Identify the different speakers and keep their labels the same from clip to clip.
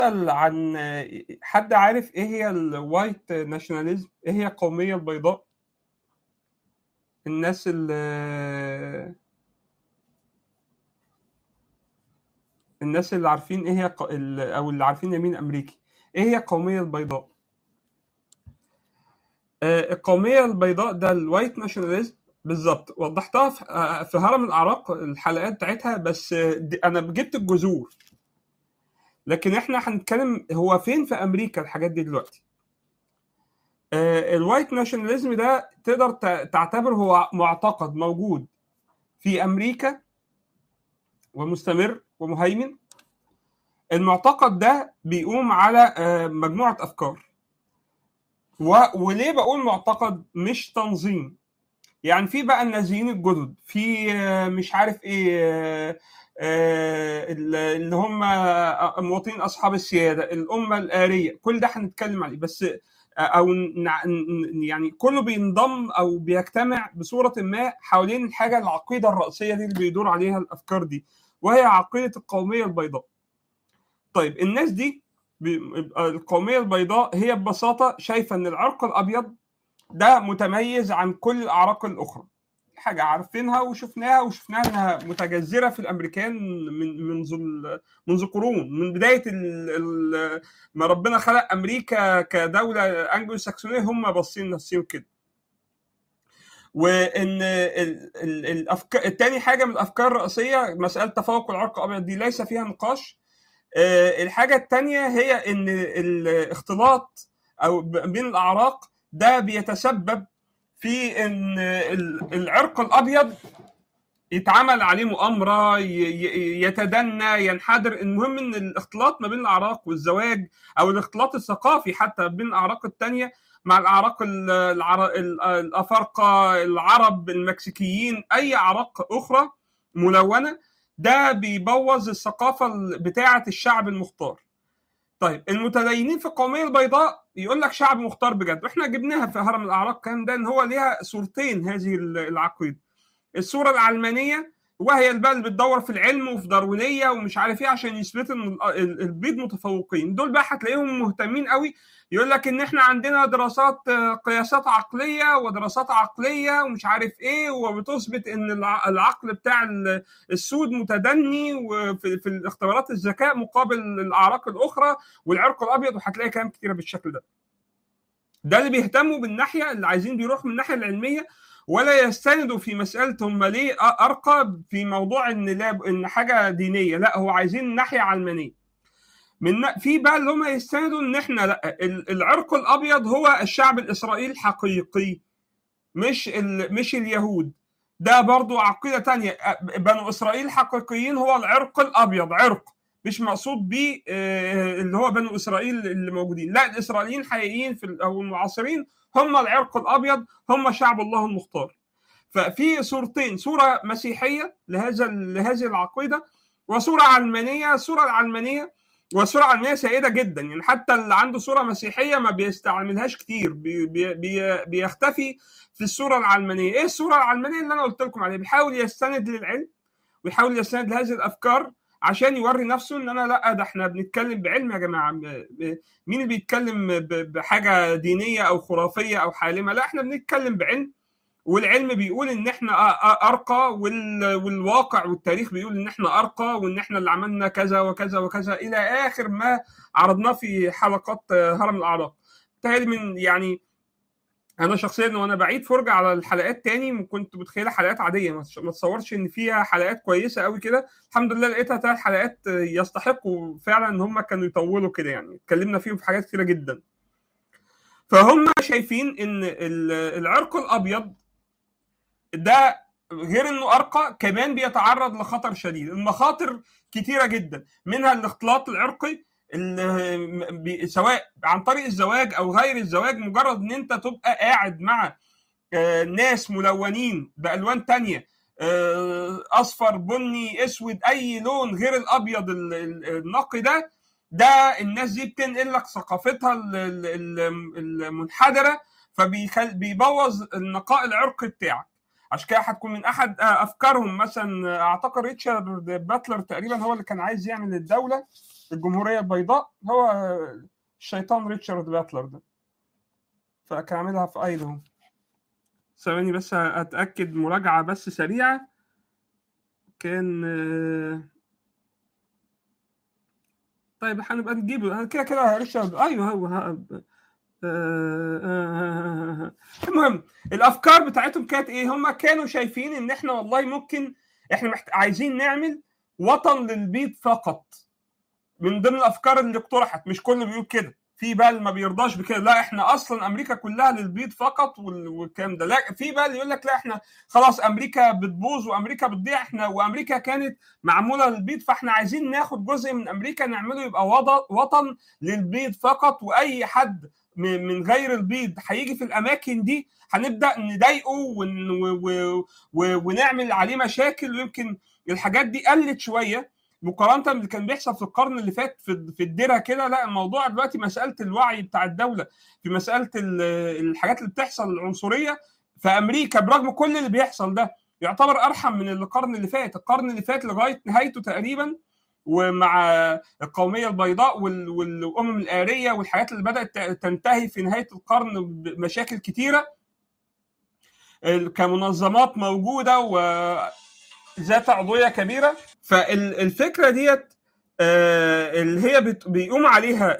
Speaker 1: اسال عن حد عارف ايه هي الوايت ناشوناليزم ايه هي القوميه البيضاء الناس اللي الناس اللي عارفين ايه هي ق- ال- او اللي عارفين يمين امريكي ايه هي القوميه البيضاء آه، القوميه البيضاء ده الوايت ناشوناليزم بالظبط وضحتها في آه، في هرم الاعراق الحلقات بتاعتها بس آه، دي- انا جبت الجذور لكن احنا هنتكلم هو فين في امريكا الحاجات دي دلوقتي آه، الوايت ناشوناليزم ده تقدر ت- تعتبر هو معتقد موجود في امريكا ومستمر ومهيمن المعتقد ده بيقوم على آه، مجموعه افكار و... وليه بقول معتقد مش تنظيم يعني في بقى النازيين الجدد في آه، مش عارف ايه آه، آه، اللي هم مواطنين اصحاب السياده الامه الاريه كل ده هنتكلم عليه بس آه، او نع- ن- يعني كله بينضم او بيجتمع بصوره ما حوالين الحاجه العقيده الرئيسيه دي اللي بيدور عليها الافكار دي وهي عقيده القوميه البيضاء طيب الناس دي بيبقى القوميه البيضاء هي ببساطه شايفه ان العرق الابيض ده متميز عن كل الاعراق الاخرى حاجه عارفينها وشفناها وشفناها انها متجذره في الامريكان من منذ ال- منذ قرون من بدايه ال ال ما ربنا خلق امريكا كدوله انجلو ساكسونيه هم باصين نفسهم كده وان ال- ال- الافكار التاني حاجه من الافكار الرئيسيه مساله تفوق العرق الابيض دي ليس فيها نقاش آه، الحاجه الثانيه هي ان الاختلاط او ب- بين الاعراق ده بيتسبب في ان ال- العرق الابيض يتعمل عليه مؤامره ي- ي- يتدنى ينحدر المهم ان الاختلاط ما بين الاعراق والزواج او الاختلاط الثقافي حتى بين الاعراق الثانيه مع الاعراق ال- العر... ال- الافارقه العرب المكسيكيين اي اعراق اخرى ملونه ده بيبوظ الثقافه ال- بتاعه الشعب المختار طيب المتدينين في القوميه البيضاء يقول لك شعب مختار بجد واحنا جبناها في هرم الاعراق كان ده ان هو ليها صورتين هذه ال- العقيده الصوره العلمانيه وهي اللي بقى اللي بتدور في العلم وفي داروينيه ومش عارف ايه عشان يثبتوا ان ال- ال- البيض متفوقين دول بقى هتلاقيهم مهتمين قوي يقول لك ان احنا عندنا دراسات آه، قياسات عقليه ودراسات عقليه ومش عارف ايه وبتثبت ان الع- العقل بتاع ال- السود متدني وفي في الاختبارات الذكاء مقابل الاعراق الاخرى والعرق الابيض وهتلاقي كلام كتيره بالشكل ده ده اللي بيهتموا بالناحيه اللي عايزين بيروحوا من الناحيه العلميه ولا يستندوا في مساله هم ليه ارقى في موضوع ان لا ان حاجه دينيه لا هو عايزين ناحيه علمانيه من في بقى اللي هم يستندوا ان احنا لا ال- العرق الابيض هو الشعب الاسرائيلي الحقيقي مش ال... مش اليهود ده برضو عقيده تانية بنو اسرائيل الحقيقيين هو العرق الابيض عرق مش مقصود بيه آه، اللي هو بنو اسرائيل اللي موجودين لا الاسرائيليين الحقيقيين في ال- او المعاصرين هم العرق الابيض هم شعب الله المختار ففي صورتين صوره مسيحيه لهذا لهذه العقيده وصوره علمانيه الصوره العلمانيه والصوره العلمانيه سيده جدا يعني حتى اللي عنده صوره مسيحيه ما بيستعملهاش كتير بي بي بي بيختفي في الصوره العلمانيه ايه الصوره العلمانيه اللي انا قلت لكم عليها بيحاول يستند للعلم ويحاول يستند لهذه الافكار عشان يوري نفسه ان انا لا ده احنا بنتكلم بعلم يا جماعه ب- ب- مين اللي بيتكلم ب- بحاجه دينيه او خرافيه او حالمه لا احنا بنتكلم بعلم والعلم بيقول ان احنا أ- أ- ارقى وال- والواقع والتاريخ بيقول ان احنا ارقى وان احنا اللي عملنا كذا وكذا وكذا الى اخر ما عرضناه في حلقات آه، هرم الاعراق تهيألي من يعني انا شخصيا وانا بعيد فرجه على الحلقات تاني كنت متخيلها حلقات عاديه ما ما اتصورش ان فيها حلقات كويسه قوي كده الحمد لله لقيتها ثلاث حلقات آه، يستحقوا فعلا ان هم كانوا يطولوا كده يعني اتكلمنا فيهم في حاجات كتيره جدا فهم شايفين ان ال- العرق الابيض ده غير انه ارقى كمان بيتعرض لخطر شديد المخاطر كتيره جدا منها الاختلاط العرقي ال- بي- سواء عن طريق الزواج او غير الزواج مجرد ان انت تبقى قاعد مع آه، ناس ملونين بالوان تانية آه، اصفر بني اسود اي لون غير الابيض ال- ال- النقي ده ده الناس دي بتنقل لك ثقافتها ال- ال- ال- المنحدره فبيبوظ النقاء العرقي بتاعك عشان كده هتكون من احد آه، افكارهم مثلا آه، اعتقد ريتشارد باتلر تقريبا هو اللي كان عايز يعمل الدوله الجمهوريه البيضاء هو الشيطان ريتشارد باتلر ده فكان عاملها في ايدهو ثواني بس اتاكد مراجعه بس سريعه كان طيب هنبقى نجيبه كده كده ريتشارد ايوه هو المهم الافكار بتاعتهم كانت ايه هم كانوا شايفين ان احنا والله ممكن احنا محت... عايزين نعمل وطن للبيض فقط من ضمن الافكار اللي اقترحت مش كله بيقول كده في بال ما بيرضاش بكده لا احنا اصلا امريكا كلها للبيض فقط والكلام ده لا في بال يقول لك لا احنا خلاص امريكا بتبوظ وامريكا بتضيع احنا وامريكا كانت معموله للبيض فاحنا عايزين ناخد جزء من امريكا نعمله يبقى وطن للبيض فقط واي حد من غير البيض هيجي في الاماكن دي هنبدا نضايقه ون... و... و... ونعمل عليه مشاكل ويمكن الحاجات دي قلت شويه مقارنه باللي كان بيحصل في القرن اللي فات في في الدره كده لا الموضوع دلوقتي مساله الوعي بتاع الدوله في مساله الحاجات اللي بتحصل العنصريه في امريكا برغم كل اللي بيحصل ده يعتبر ارحم من القرن اللي فات القرن اللي فات لغايه نهايته تقريبا ومع القوميه البيضاء والامم الاريه والحاجات اللي بدات تنتهي في نهايه القرن بمشاكل كتيره كمنظمات موجوده وذات عضويه كبيره فالفكره ديت اللي هي بيقوم عليها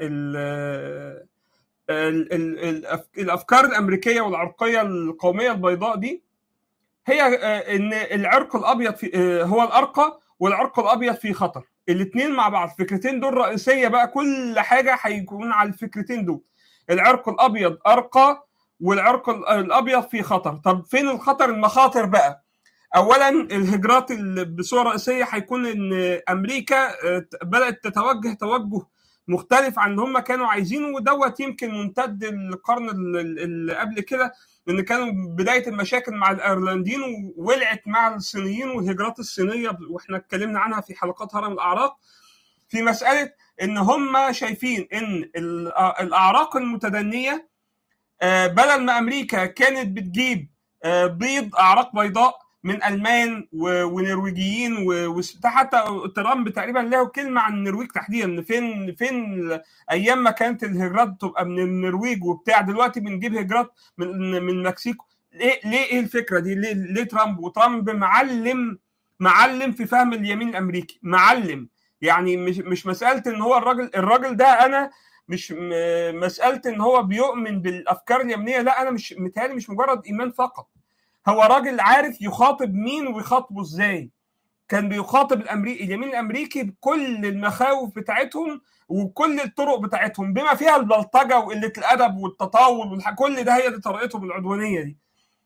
Speaker 1: الافكار الامريكيه والعرقيه القوميه البيضاء دي هي ان العرق الابيض في هو الارقى والعرق الابيض في خطر الاثنين مع بعض الفكرتين دول رئيسيه بقى كل حاجه هيكون على الفكرتين دول العرق الابيض ارقى والعرق الابيض في خطر طب فين الخطر المخاطر بقى اولا الهجرات اللي بصوره رئيسيه هيكون ان امريكا بدات تتوجه توجه مختلف عن اللي هم كانوا عايزينه ودوت يمكن ممتد القرن اللي قبل كده ان كانوا بدايه المشاكل مع الايرلنديين وولعت مع الصينيين والهجرات الصينيه واحنا اتكلمنا عنها في حلقات هرم الاعراق في مساله ان هم شايفين ان الاعراق المتدنيه بدل ما امريكا كانت بتجيب بيض اعراق بيضاء من المان ونرويجيين وحتى ترامب تقريبا له كلمه عن النرويج تحديدا فين فين ايام ما كانت الهجرات تبقى من النرويج وبتاع دلوقتي بنجيب هجرات من من مكسيكو ليه ليه ايه الفكره دي ليه, ليه ترامب وترامب معلم معلم في فهم اليمين الامريكي معلم يعني مش مش مساله ان هو الراجل الراجل ده انا مش مساله ان هو بيؤمن بالافكار اليمنيه لا انا مش متهيألي مش مجرد ايمان فقط هو راجل عارف يخاطب مين ويخاطبه ازاي كان بيخاطب الامريكي اليمين الامريكي بكل المخاوف بتاعتهم وكل الطرق بتاعتهم بما فيها البلطجه وقله الادب والتطاول وكل ده هي دي طريقتهم العدوانيه دي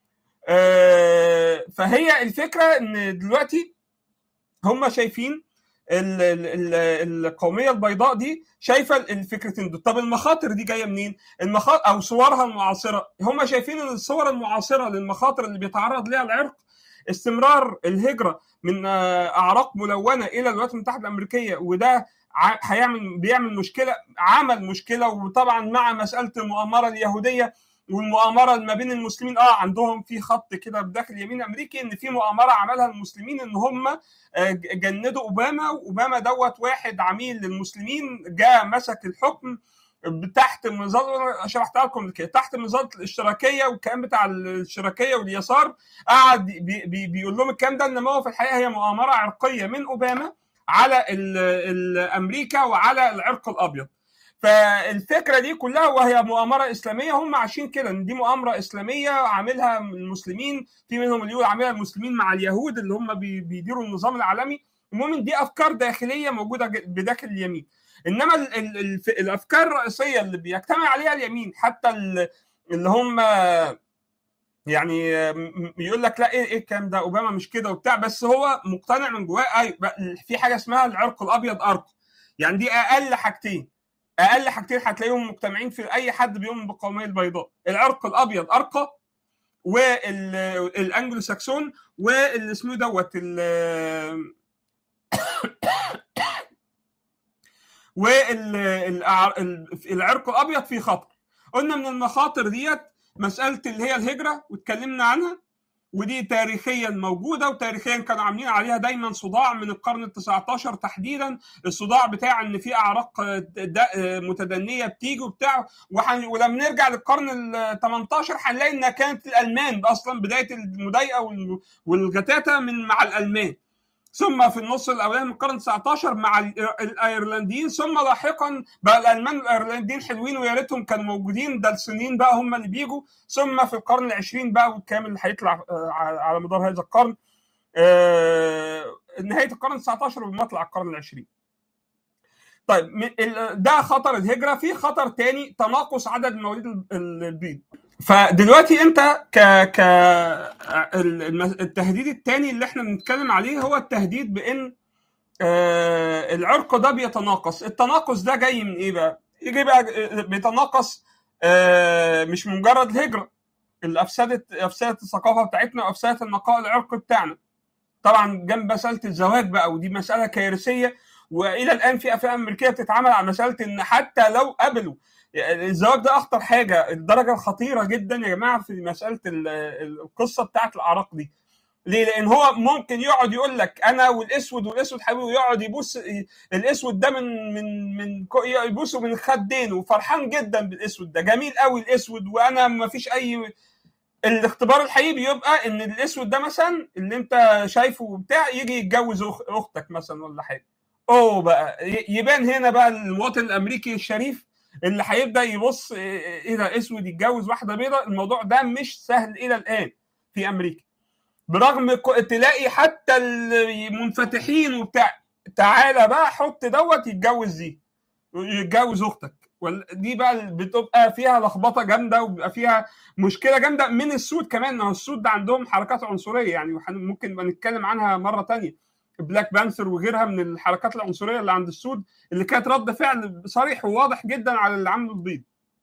Speaker 1: آه فهي الفكره ان دلوقتي هم شايفين ال ال القوميه البيضاء دي شايفه الفكرتين دول طب المخاطر دي جايه منين المخاطر او صورها المعاصره هم شايفين ان الصور المعاصره للمخاطر اللي بيتعرض ليها العرق استمرار الهجره من اعراق ملونه الى الولايات المتحده الامريكيه وده هيعمل بيعمل مشكله عمل مشكله وطبعا مع مساله المؤامره اليهوديه والمؤامره ما بين المسلمين اه عندهم في خط كده بداخل اليمين الامريكي ان في مؤامره عملها المسلمين ان هم جندوا اوباما واوباما دوت واحد عميل للمسلمين جاء مسك الحكم تحت مظله شرحتها لكم كده تحت مظله الاشتراكيه والكلام بتاع الاشتراكيه واليسار قعد بي بي بيقول لهم الكلام ده انما هو في الحقيقه هي مؤامره عرقيه من اوباما على ال ال امريكا وعلى العرق الابيض فالفكره دي كلها وهي مؤامره اسلاميه هم عايشين كده ان دي مؤامره اسلاميه عاملها المسلمين في منهم اللي يقول عاملها المسلمين مع اليهود اللي هم بيديروا النظام العالمي المهم دي افكار داخليه موجوده بداخل اليمين انما ال ال ال الافكار الرئيسيه اللي بيجتمع عليها اليمين حتى اللي هم يعني يقول لك لا ايه ايه الكلام ده اوباما مش كده وبتاع بس هو مقتنع من جواه ايوه في حاجه اسمها العرق الابيض ارق يعني دي اقل حاجتين اقل حاجتين هتلاقيهم مجتمعين في اي حد بيؤمن بالقوميه البيضاء العرق الابيض ارقى والانجلو ساكسون واللي اسمه دوت والعرق الابيض في خطر قلنا من المخاطر ديت مساله اللي هي الهجره واتكلمنا عنها ودي تاريخيا موجوده وتاريخيا كانوا عاملين عليها دايما صداع من القرن ال 19 تحديدا الصداع بتاع ان في اعراق متدنيه بتيجي وبتاع ولما نرجع للقرن ال 18 هنلاقي انها كانت الالمان اصلا بدايه المضايقه والغتاتة من مع الالمان ثم في النص الاولاني من القرن 19 مع الايرلنديين ثم لاحقا بقى الالمان والايرلنديين حلوين ويا ريتهم كانوا موجودين ده الصينيين بقى هم اللي بيجوا ثم في القرن العشرين بقى والكامل اللي هيطلع على مدار هذا القرن نهايه القرن 19 ومطلع القرن العشرين طيب ده خطر الهجره في خطر تاني تناقص عدد مواليد البيض فدلوقتي انت ك ك التهديد الثاني اللي احنا بنتكلم عليه هو التهديد بان آه العرق ده بيتناقص التناقص ده جاي من ايه بقى يجي بقى بيتناقص آه مش مجرد الهجره اللي افسدت افسدت الثقافه بتاعتنا وافسدت النقاء العرقي بتاعنا طبعا جنب مساله الزواج بقى ودي مساله كارثيه والى الان في افلام امريكيه بتتعمل على مساله ان حتى لو قبلوا الزواج ده اخطر حاجه الدرجه الخطيره جدا يا جماعه في مساله القصه بتاعت الاعراق دي ليه؟ لان هو ممكن يقعد يقول لك انا والاسود والاسود حبيبي ويقعد يبوس الاسود ده من من من يبوسه من خدين وفرحان جدا بالاسود ده جميل قوي الاسود وانا ما فيش اي الاختبار الحقيقي بيبقى ان الاسود ده مثلا اللي انت شايفه بتاع يجي يتجوز اختك مثلا ولا حاجه اوه بقى يبان هنا بقى المواطن الامريكي الشريف اللي هيبدا يبص ايه ده اسود يتجوز واحده بيضاء الموضوع ده مش سهل الى الان في امريكا برغم تلاقي حتى المنفتحين وبتاع تعالى بقى حط دوت يتجوز دي يتجوز اختك دي بقى بتبقى فيها لخبطه جامده وبيبقى فيها مشكله جامده من السود كمان ما هو السود ده عندهم حركات عنصريه يعني ممكن نبقى نتكلم عنها مره تانية بلاك بانثر وغيرها من الحركات العنصريه اللي عند السود اللي كانت رد فعل صريح وواضح جدا على اللي عمله البيض.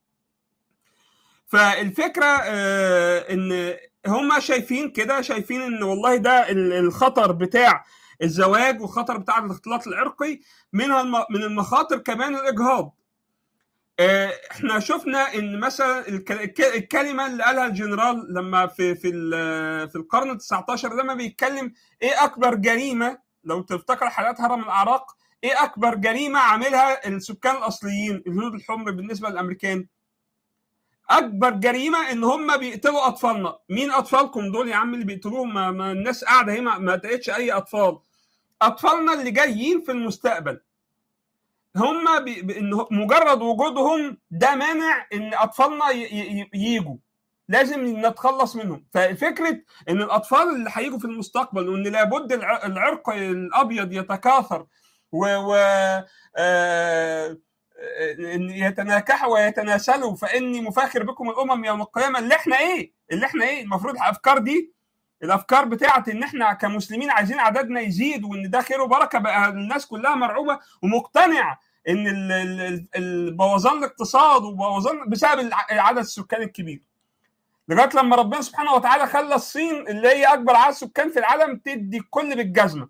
Speaker 1: فالفكره آه ان هم شايفين كده شايفين ان والله ده الخطر بتاع الزواج والخطر بتاع الاختلاط العرقي منها من المخاطر كمان الاجهاض. آه احنا شفنا ان مثلا الكلمه اللي قالها الجنرال لما في في في القرن ال 19 لما بيتكلم ايه اكبر جريمه لو تفتكر حالات هرم الاعراق ايه اكبر جريمه عاملها السكان الاصليين الهنود الحمر بالنسبه للامريكان اكبر جريمه ان هم بيقتلوا اطفالنا مين اطفالكم دول يا عم اللي بيقتلوهم ما, ما الناس قاعده هي ما لقيتش اي اطفال اطفالنا اللي جايين في المستقبل هم بي... إن مجرد وجودهم ده مانع ان اطفالنا ي... ي... يجوا لازم نتخلص منهم ففكره ان الاطفال اللي هيجوا في المستقبل وان لابد العرق الابيض يتكاثر و, و... آ... يتناكحوا ويتناسلوا فاني مفاخر بكم الامم يوم القيامه اللي احنا ايه؟ اللي احنا ايه؟ المفروض الافكار دي الافكار بتاعت ان احنا كمسلمين عايزين عددنا يزيد وان ده خير وبركه بقى الناس كلها مرعوبه ومقتنعه ان البوظان الاقتصاد وبوظان بسبب العدد السكاني الكبير لغايه لما ربنا سبحانه وتعالى خلى الصين اللي هي اكبر عدد سكان في العالم تدي الكل بالجزمه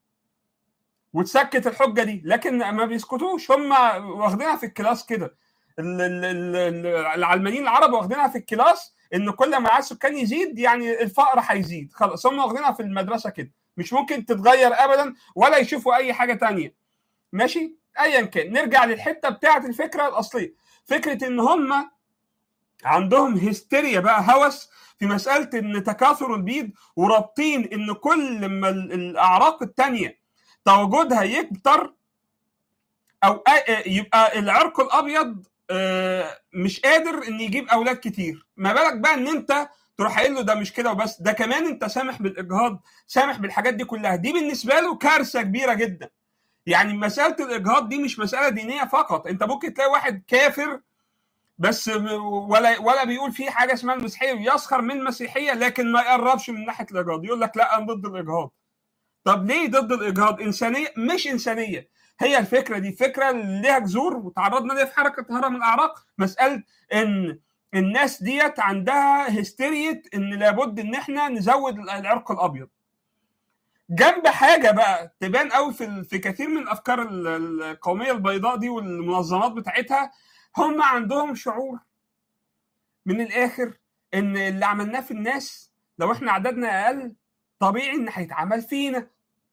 Speaker 1: وتسكت الحجه دي لكن ما بيسكتوش هم واخدينها في الكلاس كده العلمانيين العرب واخدينها في الكلاس ان كل ما عدد السكان يزيد يعني الفقر هيزيد خلاص هم واخدينها في المدرسه كده مش ممكن تتغير ابدا ولا يشوفوا اي حاجه تانية ماشي ايا كان نرجع للحته بتاعه الفكره الاصليه فكره ان هم عندهم هستيريا بقى هوس في مساله ان تكاثر البيض ورابطين ان كل ما الاعراق الثانيه تواجدها يكتر او يبقى العرق الابيض مش قادر ان يجيب اولاد كتير ما بالك بقى ان انت تروح قايل له ده مش كده وبس ده كمان انت سامح بالاجهاض سامح بالحاجات دي كلها دي بالنسبه له كارثه كبيره جدا يعني مساله الاجهاض دي مش مساله دينيه فقط انت ممكن تلاقي واحد كافر بس ولا ولا بيقول في حاجه اسمها المسيحيه يسخر من المسيحيه لكن ما يقربش من ناحيه الاجهاض يقول لك لا انا ضد الاجهاض طب ليه ضد الاجهاض انسانيه مش انسانيه هي الفكره دي فكره ليها جذور وتعرضنا ليها في حركه هرم الاعراق مساله ان الناس ديت عندها هستيرية ان لابد ان احنا نزود العرق الابيض جنب حاجه بقى تبان قوي في في كثير من الافكار القوميه البيضاء دي والمنظمات بتاعتها هم عندهم شعور من الاخر ان اللي عملناه في الناس لو احنا عددنا اقل طبيعي ان هيتعمل فينا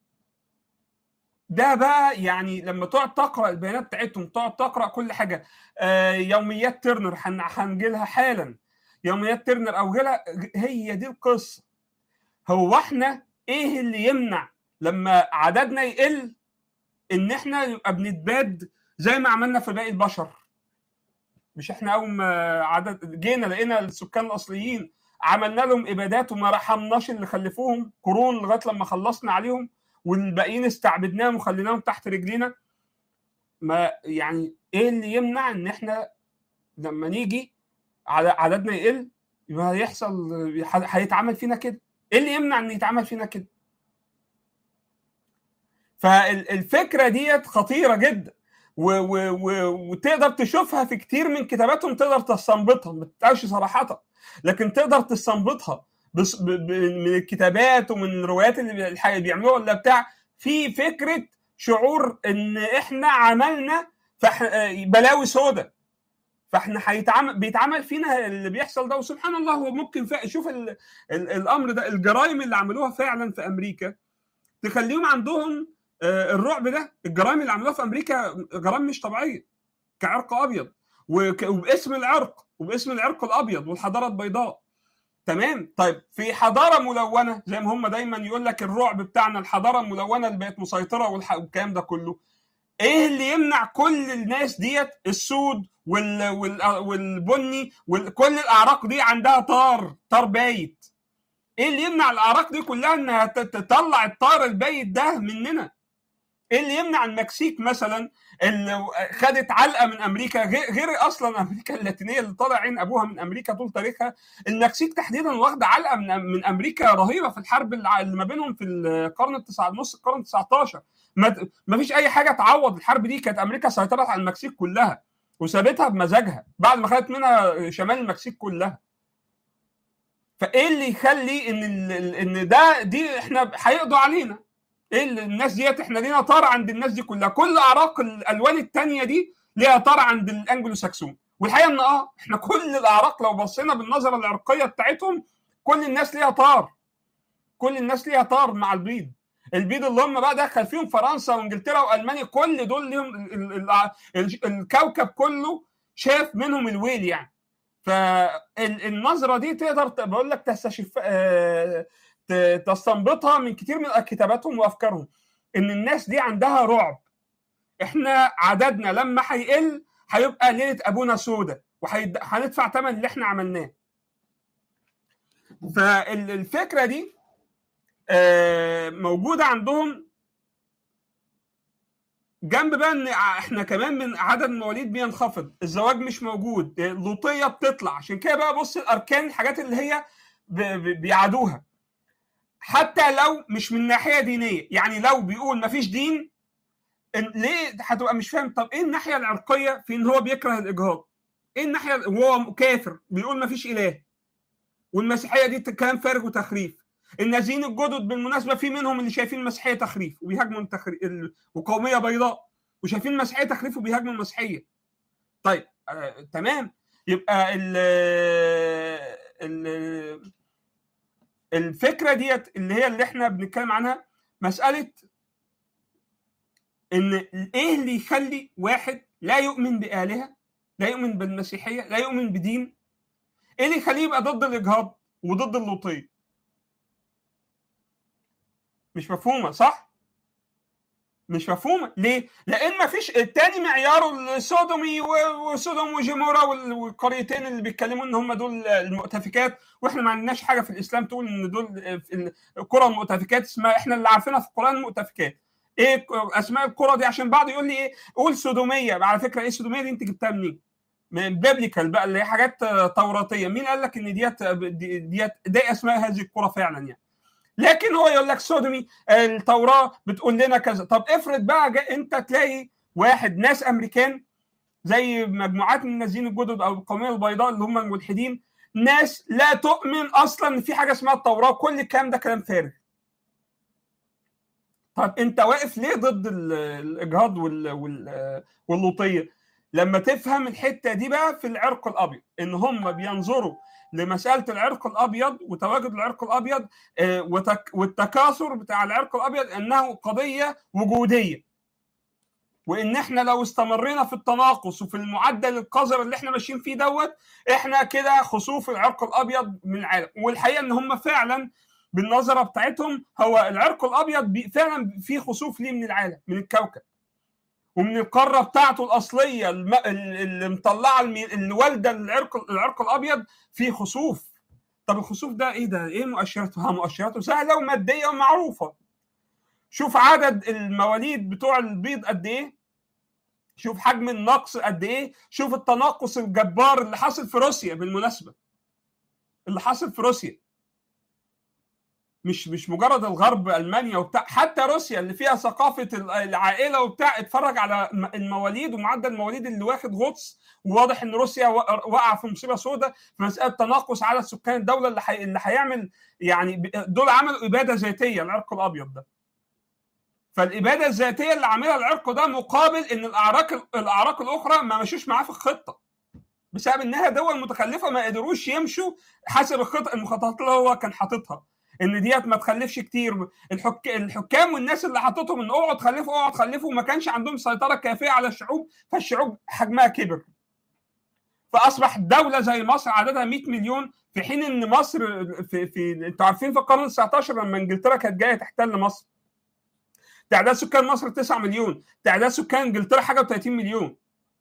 Speaker 1: ده بقى يعني لما تقعد تقرا البيانات بتاعتهم تقعد تقرا كل حاجه آه يوميات ترنر هنجي لها حالا يوميات ترنر او غيرها هي دي القصه هو احنا ايه اللي يمنع لما عددنا يقل ان احنا نبقى بنتباد زي ما عملنا في باقي البشر مش احنا اول ما عدد جينا لقينا السكان الاصليين عملنا لهم ابادات وما رحمناش اللي خلفوهم قرون لغايه لما خلصنا عليهم والباقيين استعبدناهم وخليناهم تحت رجلينا ما يعني ايه اللي يمنع ان احنا لما نيجي عددنا يقل يبقى هيحصل هيتعمل فينا كده ايه اللي يمنع ان يتعمل فينا كده فالفكره ديت خطيره جدا و و و وتقدر تشوفها في كتير من كتاباتهم تقدر تستنبطها ما تتقالش صراحه لكن تقدر تستنبطها بس ب ب من الكتابات ومن الروايات اللي بيعملوها ولا بتاع في فكره شعور ان احنا عملنا بلاوي سودة فاحنا هيتعمل بيتعمل فينا اللي بيحصل ده وسبحان الله هو ممكن شوف ال ال الامر ده الجرائم اللي عملوها فعلا في امريكا تخليهم عندهم الرعب ده الجرائم اللي عملوها في امريكا جرائم مش طبيعيه كعرق ابيض وباسم العرق وباسم العرق الابيض والحضاره البيضاء تمام طيب في حضاره ملونه زي ما هم دايما يقول لك الرعب بتاعنا الحضاره الملونه اللي بقت مسيطره والكلام ده كله ايه اللي يمنع كل الناس ديت السود وال وال والبني وكل الاعراق دي عندها طار طار بايت ايه اللي يمنع الاعراق دي كلها انها تطلع الطار البايت ده مننا ايه اللي يمنع المكسيك مثلا اللي خدت علقه من امريكا غير اصلا امريكا اللاتينيه اللي طالع عين ابوها من امريكا طول تاريخها المكسيك تحديدا واخده علقه من من امريكا رهيبه في الحرب اللي ما بينهم في القرن التسعة نص القرن ال 19 ما فيش اي حاجه تعوض الحرب دي كانت امريكا سيطرت على المكسيك كلها وسابتها بمزاجها بعد ما خدت منها شمال المكسيك كلها فايه اللي يخلي ان ان ده دي احنا هيقضوا علينا ايه الناس ديت احنا لينا طار عند الناس دي كلها كل اعراق الالوان الثانيه دي ليها طار عند الانجلو ساكسون والحقيقه ان اه احنا كل الاعراق لو بصينا بالنظره العرقيه بتاعتهم كل الناس ليها طار كل الناس ليها طار مع البيض البيض اللي هم بقى دخل فيهم فرنسا وانجلترا والمانيا كل دول ليهم الكوكب كله شاف منهم الويل يعني فالنظره دي تقدر بقول لك تستشف تستنبطها من كتير من كتاباتهم وافكارهم ان الناس دي عندها رعب احنا عددنا لما هيقل هيبقى ليله ابونا سودة وهندفع ثمن اللي احنا عملناه فالفكره دي موجوده عندهم جنب بقى ان احنا كمان من عدد المواليد بينخفض الزواج مش موجود اللوطيه بتطلع عشان كده بقى بص الاركان الحاجات اللي هي بيعادوها حتى لو مش من ناحيه دينيه يعني لو بيقول ما فيش دين ليه هتبقى مش فاهم طب ايه الناحيه العرقيه في ان هو بيكره الاجهاض ايه الناحيه وهو كافر بيقول ما فيش اله والمسيحيه دي كلام فارغ وتخريف النازيين الجدد بالمناسبه في منهم اللي شايفين المسيحيه تخريف وبيهاجموا التخريف وقوميه بيضاء وشايفين المسيحيه تخريف وبيهاجموا المسيحيه طيب آه تمام يبقى ال ال الفكره ديت اللي هي اللي احنا بنتكلم عنها مساله ان ايه اللي يخلي واحد لا يؤمن بالهه لا يؤمن بالمسيحيه لا يؤمن بدين ايه اللي يخليه يبقى ضد الاجهاض وضد اللوطيه مش مفهومه صح مش مفهومه ليه لان ما فيش التاني معياره السودومي وسودوم وجمورة والقريتين اللي بيتكلموا ان هم دول المؤتفكات واحنا ما عندناش حاجه في الاسلام تقول ان دول القرى المؤتفكات اسمها احنا اللي عارفينها في القران المؤتفكات ايه اسماء القرى دي عشان بعض يقول لي ايه قول سودوميه على فكره ايه السودوميه دي انت جبتها منين من بيبليكال بقى اللي هي حاجات توراتيه مين قال لك ان ديت ديت دي اسماء هذه القرى فعلا يعني لكن هو يقول لك سودومي التوراه بتقول لنا كذا طب افرض بقى انت تلاقي واحد ناس امريكان زي مجموعات من النازيين الجدد او القوميه البيضاء اللي هم الملحدين ناس لا تؤمن اصلا ان في حاجه اسمها التوراه كل الكلام ده كلام فارغ طب انت واقف ليه ضد الاجهاض واللوطيه لما تفهم الحته دي بقى في العرق الابيض ان هم بينظروا لمساله العرق الابيض وتواجد العرق الابيض والتكاثر بتاع العرق الابيض انه قضيه وجوديه وان احنا لو استمرينا في التناقص وفي المعدل القذر اللي احنا ماشيين فيه دوت احنا كده خسوف العرق الابيض من العالم والحقيقه ان هم فعلا بالنظره بتاعتهم هو العرق الابيض فعلا في خسوف ليه من العالم من الكوكب ومن القاره بتاعته الاصليه اللي مطلعه اللي والده العرق العرق الابيض في خسوف طب الخسوف ده ايه ده ايه مؤشراته مؤشراته سهله وماديه ومعروفه شوف عدد المواليد بتوع البيض قد ايه شوف حجم النقص قد ايه شوف التناقص الجبار اللي حاصل في روسيا بالمناسبه اللي حاصل في روسيا مش مش مجرد الغرب المانيا وبتاع حتى روسيا اللي فيها ثقافه العائله وبتاع اتفرج على المواليد ومعدل المواليد اللي واخد غطس وواضح ان روسيا وقع في مصيبه سوداء في مساله تناقص عدد سكان الدوله اللي حي... اللي هيعمل يعني دول عملوا اباده ذاتيه العرق الابيض ده فالاباده الذاتيه اللي عاملها العرق ده مقابل ان الاعراق الاعراق الاخرى ما مشوش معاه في الخطه بسبب انها دول متخلفه ما قدروش يمشوا حسب الخطط المخططات اللي هو كان حاططها ان ديت ما تخلفش كتير الحك... الحكام والناس اللي حطتهم ان اوعوا تخلفوا اوعوا تخلفوا ما كانش عندهم سيطره كافيه على الشعوب فالشعوب حجمها كبر فاصبح دوله زي مصر عددها 100 مليون في حين ان مصر في, في... انتوا عارفين في القرن ال 19 لما انجلترا كانت جايه تحتل مصر تعداد سكان مصر 9 مليون تعداد سكان انجلترا حاجه و30 مليون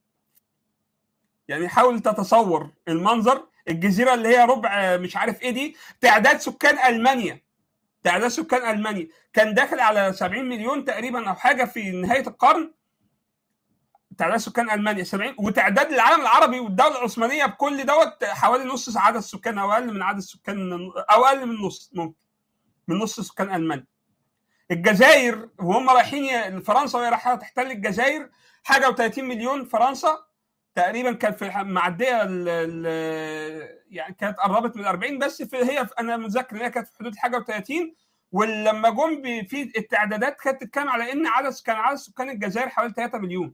Speaker 1: يعني حاول تتصور المنظر الجزيره اللي هي ربع مش عارف ايه دي تعداد سكان المانيا تعداد سكان المانيا كان داخل على 70 مليون تقريبا او حاجه في نهايه القرن تعداد سكان المانيا 70 وتعداد العالم العربي والدوله العثمانيه بكل دوت حوالي نص عدد السكان او اقل من عدد السكان او اقل من نص ممكن من نص سكان المانيا الجزائر وهم رايحين فرنسا وهي رايحه تحتل الجزائر حاجه و30 مليون فرنسا تقريبا كانت في معديه يعني كانت قربت من 40 بس في هي في انا متذكر ان هي كانت في حدود حاجه و30 ولما جم في التعدادات كانت تتكلم على ان عدد كان عدد سكان الجزائر حوالي 3 مليون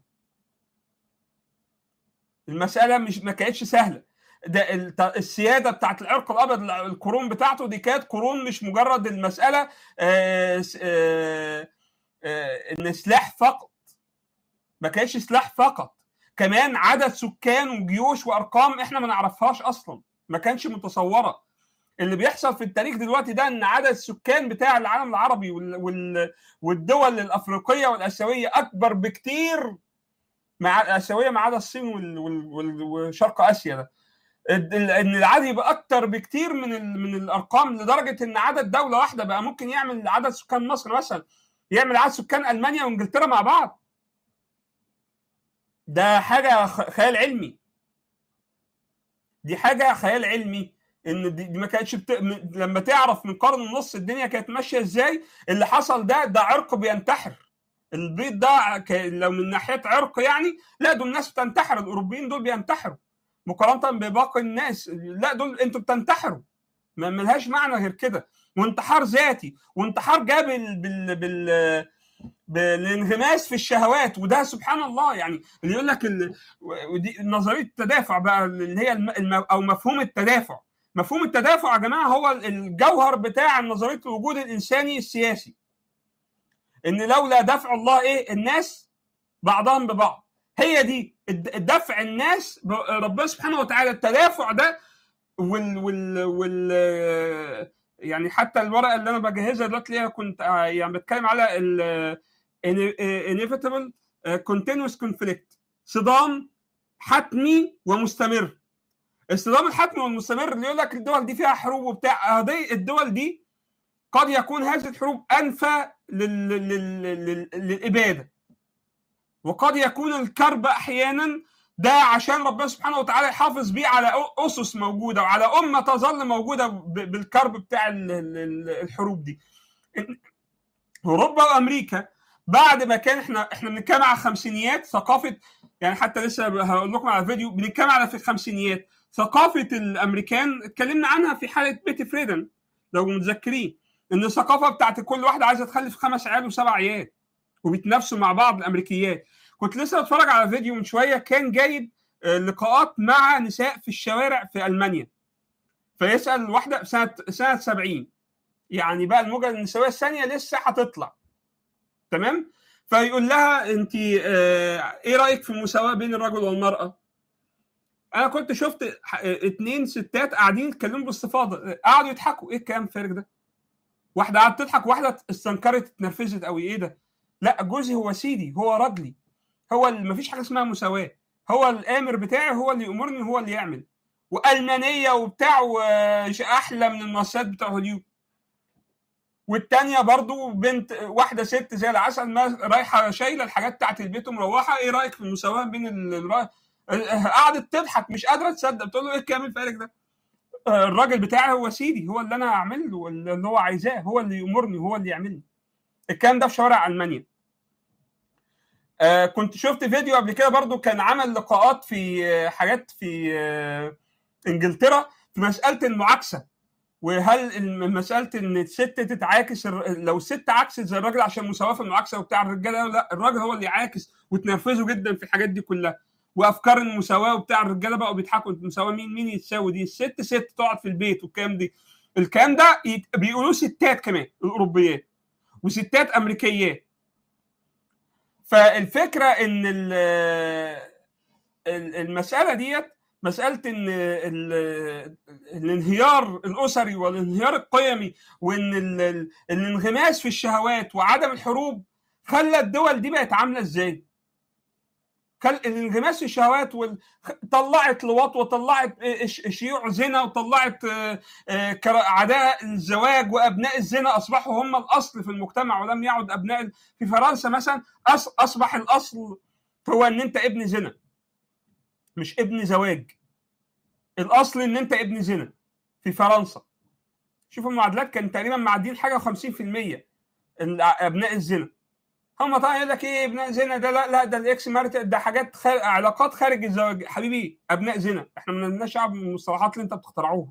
Speaker 1: المساله مش ما كانتش سهله ده السياده بتاعت العرق الابيض القرون بتاعته دي كانت قرون مش مجرد المساله آآ آآ ان سلاح فقط ما كانش سلاح فقط كمان عدد سكان وجيوش وارقام احنا ما نعرفهاش اصلا ما كانش متصوره اللي بيحصل في التاريخ دلوقتي ده ان عدد السكان بتاع العالم العربي والدول الافريقيه والاسيويه اكبر بكتير مع الاسيويه ما عدا الصين وشرق اسيا ده ان العدد يبقى اكتر بكتير من من الارقام لدرجه ان عدد دوله واحده بقى ممكن يعمل عدد سكان مصر مثلا يعمل عدد سكان المانيا وانجلترا مع بعض ده حاجه خيال علمي دي حاجه خيال علمي ان دي, دي ما كانتش بت... لما تعرف من قرن ونص الدنيا كانت ماشيه ازاي اللي حصل ده ده عرق بينتحر البيض ده ك... لو من ناحيه عرق يعني لا دول الناس بتنتحر الاوروبيين دول بينتحروا مقارنه بباقي الناس لا دول انتوا بتنتحروا ما ملهاش معنى غير كده وانتحار ذاتي وانتحار جاب بال... بال... بال... بالانغماس في الشهوات وده سبحان الله يعني اللي يقول لك ال... ودي نظريه التدافع بقى اللي هي الم... او مفهوم التدافع مفهوم التدافع يا جماعه هو الجوهر بتاع نظريه الوجود الانساني السياسي ان لولا دفع الله ايه الناس بعضهم ببعض هي دي دفع الناس ربنا سبحانه وتعالى التدافع ده وال وال وال يعني حتى الورقه اللي انا بجهزها دلوقتي كنت يعني بتكلم على ال inevitable continuous conflict صدام حتمي ومستمر الصدام الحتمي والمستمر اللي يقول لك الدول دي فيها حروب وبتاع دي الدول دي قد يكون هذه الحروب انفى لل... لل... لل... للاباده وقد يكون الكرب احيانا ده عشان ربنا سبحانه وتعالى يحافظ بيه على اسس موجوده وعلى امه تظل موجوده بالكرب بتاع الحروب دي اوروبا وامريكا بعد ما كان احنا احنا بنتكلم على خمسينيات ثقافه يعني حتى لسه هقول لكم على فيديو بنتكلم على في الخمسينيات ثقافه الامريكان اتكلمنا عنها في حاله بيتي فريدن لو متذكرين ان الثقافه بتاعت كل واحده عايزه تخلف خمس عيال وسبع عيال وبيتنافسوا مع بعض الامريكيات كنت لسه بتفرج على فيديو من شويه كان جايب لقاءات مع نساء في الشوارع في المانيا فيسال واحده سنه سنه 70 يعني بقى الموجه النسويه الثانيه لسه هتطلع تمام فيقول لها انت اه ايه رايك في المساواه بين الرجل والمراه انا كنت شفت اتنين ستات قاعدين يتكلموا باستفاضه قعدوا يضحكوا ايه الكلام الفارغ ده واحده قعدت تضحك واحده استنكرت اتنرفزت قوي ايه ده لا جوزي هو سيدي هو راجلي هو ما فيش حاجه اسمها مساواه هو الامر بتاعي هو اللي يامرني هو اللي يعمل والمانيه وبتاع احلى من المؤسسات بتاع هوليود والتانية برضو بنت واحدة ست زي العسل ما رايحة شايلة الحاجات بتاعت البيت ومروحة ايه رأيك في المساواة بين ال... قعدت تضحك مش قادرة تصدق بتقول له ايه الكلام الفارغ ده الراجل بتاعي هو سيدي هو اللي انا هعمل له اللي هو عايزاه هو اللي يأمرني هو اللي يعمل لي الكلام ده في شوارع المانيا آه كنت شفت فيديو قبل كده برضو كان عمل لقاءات في آه حاجات في آه انجلترا في مساله المعاكسه وهل مساله ان الست تتعاكس لو الست عكست زي الراجل عشان مساواه في المعاكسه وبتاع الرجاله لا الراجل هو اللي يعاكس وتنرفزه جدا في الحاجات دي كلها وافكار المساواه وبتاع الرجاله بقوا بيضحكوا المساواه مين مين يتساوي دي الست ست تقعد في البيت والكلام دي الكلام ده بيقولوه ستات كمان الاوروبيات وستات امريكيات فالفكره ان المساله ديت مساله ان الانهيار الاسري والانهيار القيمي وان الانغماس في الشهوات وعدم الحروب خلى الدول دي بقت عامله ازاي؟ الانغماس في الشهوات وال... طلعت لواط وطلعت شيوع زنا وطلعت عداء الزواج وابناء الزنا اصبحوا هم الاصل في المجتمع ولم يعد ابناء في فرنسا مثلا اصبح الاصل هو ان انت ابن زنا مش ابن زواج الاصل ان انت ابن زنا في فرنسا شوف المعادلات كان تقريبا معدين حاجه 50% ابناء الزنا هم طبعا يقول لك ايه ابناء زنا ده لا لا ده الاكس مارت ده حاجات خارج علاقات خارج الزواج حبيبي ابناء زنا احنا ما لناش شعب من المصطلحات اللي انت بتخترعوها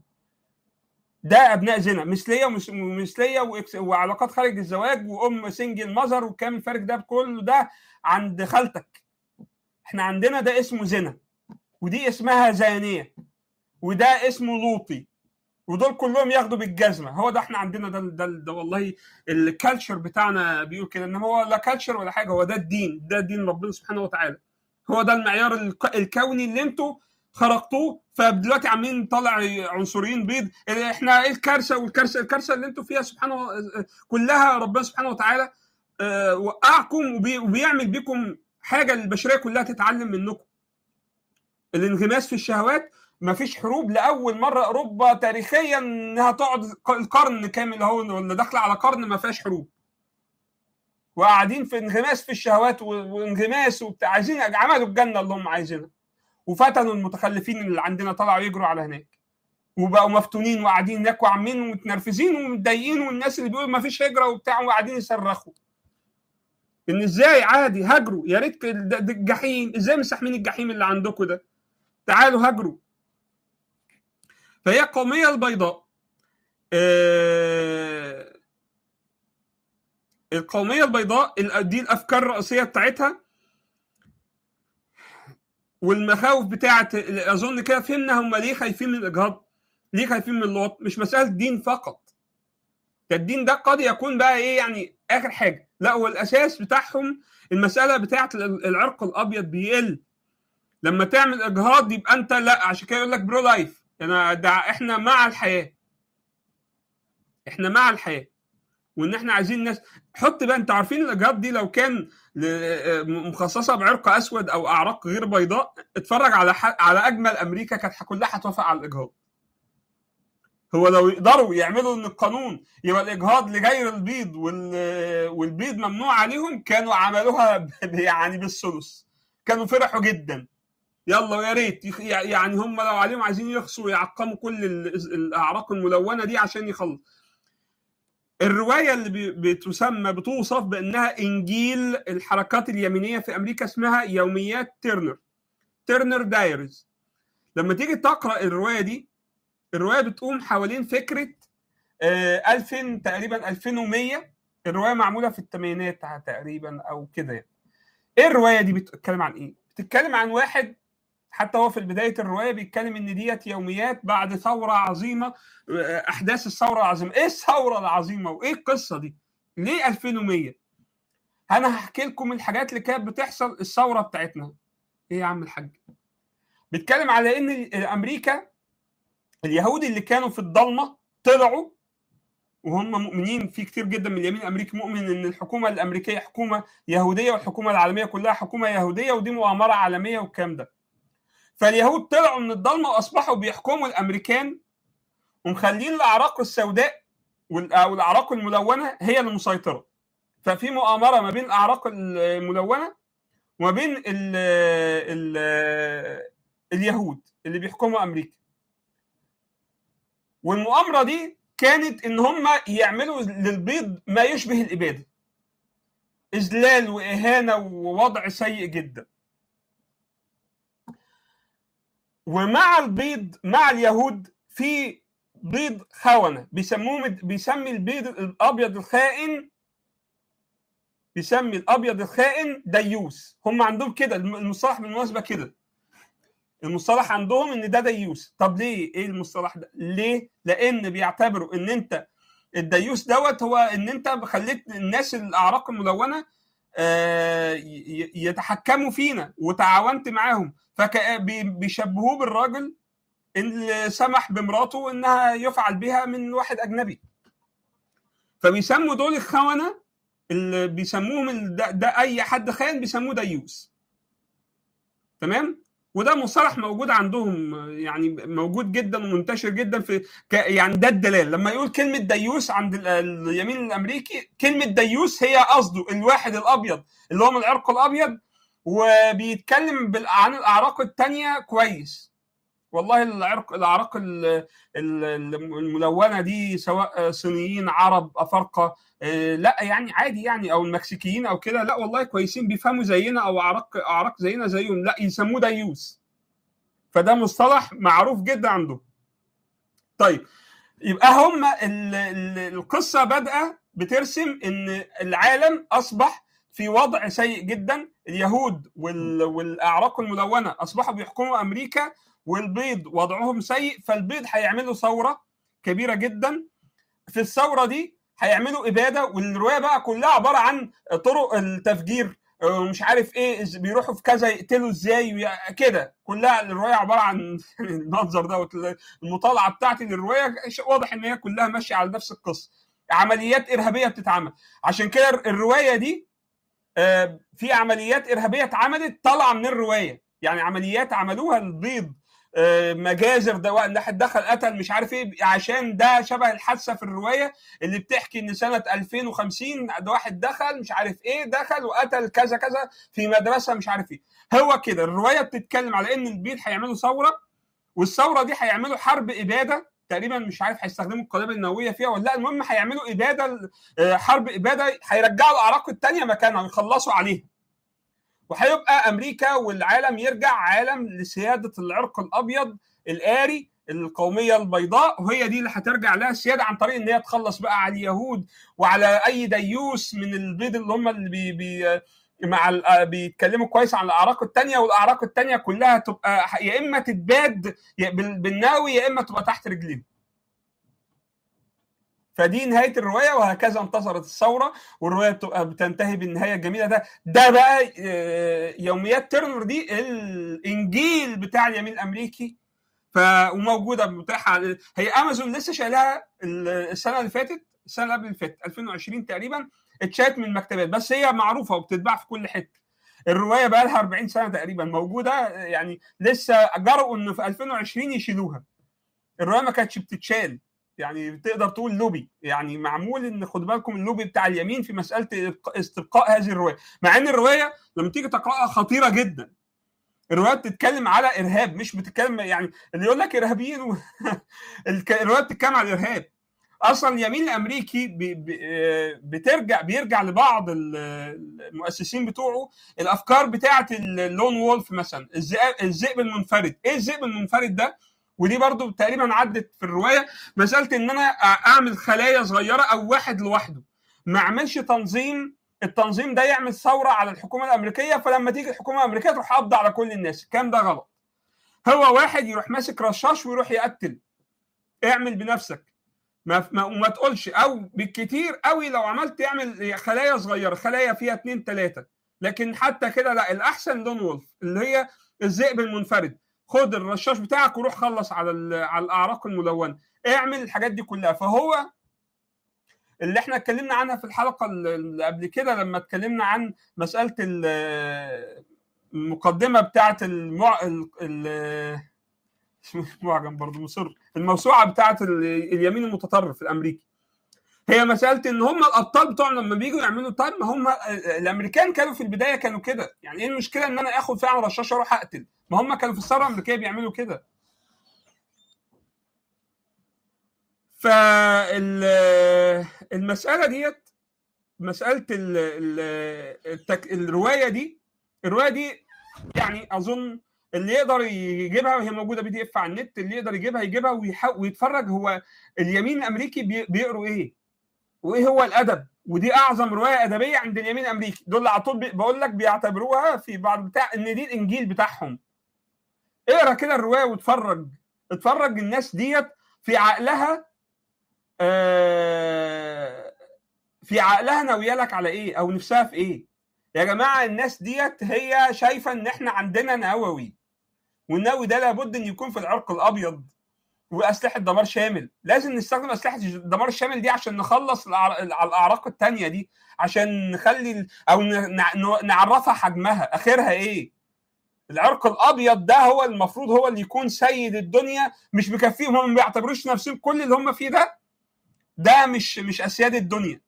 Speaker 1: ده ابناء زنا مثليه ومثليه وعلاقات خارج الزواج وام سنجل مظهر والكلام الفارغ ده كله ده عند خالتك احنا عندنا ده اسمه زنا ودي اسمها زانيه وده اسمه لوطي ودول كلهم ياخدوا بالجزمه هو ده احنا عندنا ده ده, ده والله الكالتشر بتاعنا بيقول كده ان هو لا كالتشر ولا حاجه هو ده الدين ده دين ربنا سبحانه وتعالى هو ده المعيار الكوني اللي انتوا خرقتوه فدلوقتي عاملين نطلع عنصريين بيض احنا ايه الكارثه والكارثه الكارثه اللي انتوا فيها سبحانه كلها ربنا سبحانه وتعالى وقعكم وبيعمل بيكم حاجه البشريه كلها تتعلم منكم الانغماس في الشهوات ما فيش حروب لاول مره اوروبا تاريخيا انها تقعد القرن كامل اهو ولا داخله على قرن ما فيهاش حروب وقاعدين في انغماس في الشهوات وانغماس وبتاع عايزين عملوا الجنه اللي هم عايزينها وفتنوا المتخلفين اللي عندنا طلعوا يجروا على هناك وبقوا مفتونين وقاعدين هناك وعاملين ومتنرفزين ومتضايقين والناس اللي بيقولوا ما فيش هجره وبتاع وقاعدين يصرخوا ان ازاي عادي هاجروا يا ريت الجحيم ازاي مستحملين الجحيم اللي عندكم ده تعالوا هاجروا فهي القومية البيضاء آه القومية البيضاء دي الأفكار الرئيسية بتاعتها والمخاوف بتاعت أظن كده فهمنا هم ليه خايفين من الإجهاض ليه خايفين من اللواط مش مسألة دين فقط الدين ده قد يكون بقى إيه يعني آخر حاجة لا هو الأساس بتاعهم المسألة بتاعت العرق الأبيض بيقل لما تعمل إجهاض يبقى أنت لا عشان كده يقول لك برو لايف يعني ده احنا مع الحياه احنا مع الحياه وان احنا عايزين ناس حط بقى انتوا عارفين الاجهاض دي لو كان مخصصه بعرق اسود او اعراق غير بيضاء اتفرج على ح... على اجمل امريكا كانت كلها هتوافق على الاجهاض هو لو يقدروا يعملوا ان القانون يبقى الاجهاض لغير البيض وال... والبيض ممنوع عليهم كانوا عملوها يعني بالثلث كانوا فرحوا جدا يلا ويا ريت يعني هم لو عليهم عايزين يخصوا ويعقموا كل الاعراق الملونه دي عشان يخلص الروايه اللي بتسمى بتوصف بانها انجيل الحركات اليمينيه في امريكا اسمها يوميات تيرنر تيرنر دايرز لما تيجي تقرا الروايه دي الروايه بتقوم حوالين فكره 2000 تقريبا 2100 الروايه معموله في الثمانينات تقريبا او كده يعني ايه الروايه دي بتتكلم عن ايه بتتكلم عن واحد حتى هو في بدايه الروايه بيتكلم ان ديت يوميات بعد ثوره عظيمه احداث الثوره العظيمه ايه الثوره العظيمه وايه القصه دي ليه 2100 انا هحكي لكم الحاجات اللي كانت بتحصل الثوره بتاعتنا ايه يا عم الحاج بيتكلم على ان امريكا اليهود اللي كانوا في الضلمه طلعوا وهم مؤمنين في كتير جدا من اليمين الامريكي مؤمن ان الحكومه الامريكيه حكومه يهوديه والحكومه العالميه كلها حكومه يهوديه ودي مؤامره عالميه والكلام ده فاليهود طلعوا من الضلمه واصبحوا بيحكموا الامريكان ومخلين الاعراق السوداء او الاعراق الملونه هي اللي مسيطره ففي مؤامره ما بين الاعراق الملونه وما بين ال ال اليهود اللي بيحكموا امريكا والمؤامره دي كانت ان هم يعملوا للبيض ما يشبه الاباده اذلال واهانه ووضع سيء جدا ومع البيض مع اليهود في بيض خونه بيسموه بيسمي البيض الابيض الخائن بيسمي الابيض الخائن ديوس هم عندهم كده المصطلح بالمناسبه كده المصطلح عندهم ان ده ديوس طب ليه ايه المصطلح ده ليه لان بيعتبروا ان انت الديوس دوت هو ان انت خليت الناس الاعراق الملونه يتحكموا فينا وتعاونت معاهم فبيشبهوه بالراجل اللي سمح بمراته انها يفعل بها من واحد اجنبي فبيسموا دول الخونه اللي بيسموهم ده, ده اي حد خاين بيسموه ديوس تمام وده مصطلح موجود عندهم يعني موجود جدا ومنتشر جدا في يعني ده الدلال لما يقول كلمه ديوس عند اليمين الامريكي كلمه ديوس هي قصده الواحد الابيض اللي هو من العرق الابيض وبيتكلم عن الاعراق الثانيه كويس والله العرق الاعراق الملونه دي سواء صينيين عرب افارقه لا يعني عادي يعني او المكسيكيين او كده لا والله كويسين بيفهموا زينا او اعراق اعراق زينا زيهم لا يسموه ديوس فده مصطلح معروف جدا عندهم طيب يبقى هم القصه بادئه بترسم ان العالم اصبح في وضع سيء جدا اليهود والاعراق الملونه اصبحوا بيحكموا امريكا والبيض وضعهم سيء فالبيض هيعملوا ثوره كبيره جدا في الثوره دي هيعملوا اباده والروايه بقى كلها عباره عن طرق التفجير ومش عارف ايه بيروحوا في كذا يقتلوا ازاي كده كلها الروايه عباره عن المنظر دوت المطالعه بتاعتي للروايه واضح ان هي كلها ماشيه على نفس القصه عمليات ارهابيه بتتعمل عشان كده الروايه دي في عمليات ارهابيه اتعملت طالعه من الروايه يعني عمليات عملوها البيض مجازر ده واحد دخل قتل مش عارف ايه عشان ده شبه الحادثه في الروايه اللي بتحكي ان سنه 2050 ده واحد دخل مش عارف ايه دخل وقتل كذا كذا في مدرسه مش عارف ايه هو كده الروايه بتتكلم على ان البيض هيعملوا ثوره والثوره دي هيعملوا حرب اباده تقريبا مش عارف هيستخدموا القنابل النوويه فيها ولا لا المهم هيعملوا اباده حرب اباده هيرجعوا الاعراق الثانيه مكانها ويخلصوا عليها وهيبقى امريكا والعالم يرجع عالم لسياده العرق الابيض الاري القوميه البيضاء وهي دي اللي هترجع لها السياده عن طريق ان هي تخلص بقى على اليهود وعلى اي ديوس من البيض اللي هم اللي بي بي مع بيتكلموا كويس عن الاعراق الثانيه والاعراق الثانيه كلها تبقى يا اما تتباد بالناوي يا اما تبقى تحت رجليهم فدي نهايه الروايه وهكذا انتصرت الثوره والروايه بتبقى بتنتهي بالنهايه الجميله ده ده بقى يوميات تيرنر دي الانجيل بتاع اليمين الامريكي ف وموجوده متاحه هي امازون لسه شايلها السنه اللي فاتت السنه اللي قبل اللي فاتت 2020 تقريبا اتشالت من المكتبات بس هي معروفه وبتتباع في كل حته الروايه بقى لها 40 سنه تقريبا موجوده يعني لسه جرؤوا انه في 2020 يشيلوها الروايه ما كانتش بتتشال يعني تقدر تقول لوبي يعني معمول ان خد بالكم اللوبي بتاع اليمين في مساله استبقاء هذه الروايه مع ان الروايه لما تيجي تقراها خطيره جدا الروايه بتتكلم على ارهاب مش بتتكلم يعني اللي يقول لك ارهابيين و... الروايه بتتكلم على الارهاب اصلا اليمين الامريكي بي بي بترجع بيرجع لبعض المؤسسين بتوعه الافكار بتاعه اللون وولف مثلا الذئب المنفرد ايه الذئب المنفرد ده ودي برضو تقريبا عدت في الروايه مساله ان انا اعمل خلايا صغيره او واحد لوحده ما اعملش تنظيم التنظيم ده يعمل ثوره على الحكومه الامريكيه فلما تيجي الحكومه الامريكيه تروح قابضه على كل الناس الكلام ده غلط هو واحد يروح ماسك رشاش ويروح يقتل اعمل بنفسك ما ما وما تقولش او بالكتير قوي لو عملت اعمل خلايا صغيره خلايا فيها اتنين تلاته لكن حتى كده لا الاحسن لون وولف اللي هي الذئب المنفرد خد الرشاش بتاعك وروح خلص على على الاعراق الملونه اعمل الحاجات دي كلها فهو اللي احنا اتكلمنا عنها في الحلقه اللي قبل كده لما اتكلمنا عن مساله المقدمه بتاعه المع... ال... ال... معجم برضه مصر الموسوعه بتاعه اليمين المتطرف الامريكي هي مساله ان هم الابطال بتوعنا لما بييجوا يعملوا طيب ما هم الامريكان كانوا في البدايه كانوا كده يعني ايه المشكله ان انا اخد فعلا رشاشه اروح اقتل ما هم كانوا في الثوره الامريكيه بيعملوا كده فالمساله ديت مساله ال ال التك... الروايه دي الروايه دي يعني اظن اللي يقدر يجيبها وهي موجوده بي دي اف على النت اللي يقدر يجيبها يجيبها ويحاول ويتفرج هو اليمين الامريكي بيقروا ايه وايه هو الادب ودي اعظم روايه ادبيه عند اليمين الامريكي دول على طول بقول لك بيعتبروها في بعض بتاع ان دي الانجيل بتاعهم اقرا كده الروايه واتفرج اتفرج الناس ديت في عقلها آه في عقلها ناويه لك على ايه او نفسها في ايه يا جماعه الناس ديت هي شايفه ان احنا عندنا نووي والنووي ده لابد ان يكون في العرق الابيض واسلحه دمار شامل لازم نستخدم اسلحه الدمار الشامل دي عشان نخلص على الاعراق الثانيه دي عشان نخلي او نعرفها حجمها اخرها ايه العرق الابيض ده هو المفروض هو اللي يكون سيد الدنيا مش مكفيهم هم ما بيعتبروش نفسهم كل اللي هم فيه ده ده مش مش اسياد الدنيا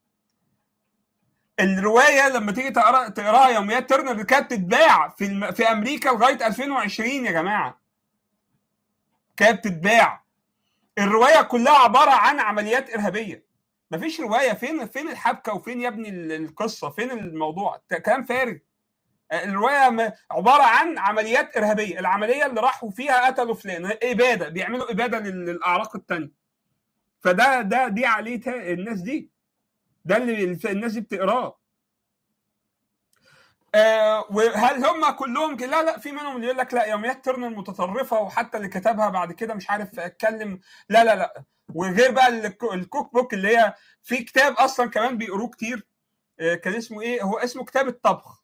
Speaker 1: الروايه لما تيجي تقرا تقراها يوميات ترنر كانت تتباع في الم... في امريكا لغايه 2020 يا جماعه كانت تتباع الروايه كلها عباره عن عمليات ارهابيه مفيش روايه فين فين الحبكه وفين يا ابني القصه فين الموضوع كلام فارغ الروايه عباره عن عمليات ارهابيه العمليه اللي راحوا فيها قتلوا فلان اباده بيعملوا اباده للاعراق الثانيه فده ده دي عليه الناس دي ده اللي الناس دي بتقراه آه وهل هم كلهم كده؟ لا لا في منهم اللي يقول لك لا يوميات ترنر متطرفه وحتى اللي كتبها بعد كده مش عارف اتكلم لا لا لا وغير بقى الكوك بوك اللي هي في كتاب اصلا كمان بيقروه كتير آه كان اسمه ايه؟ هو اسمه كتاب الطبخ.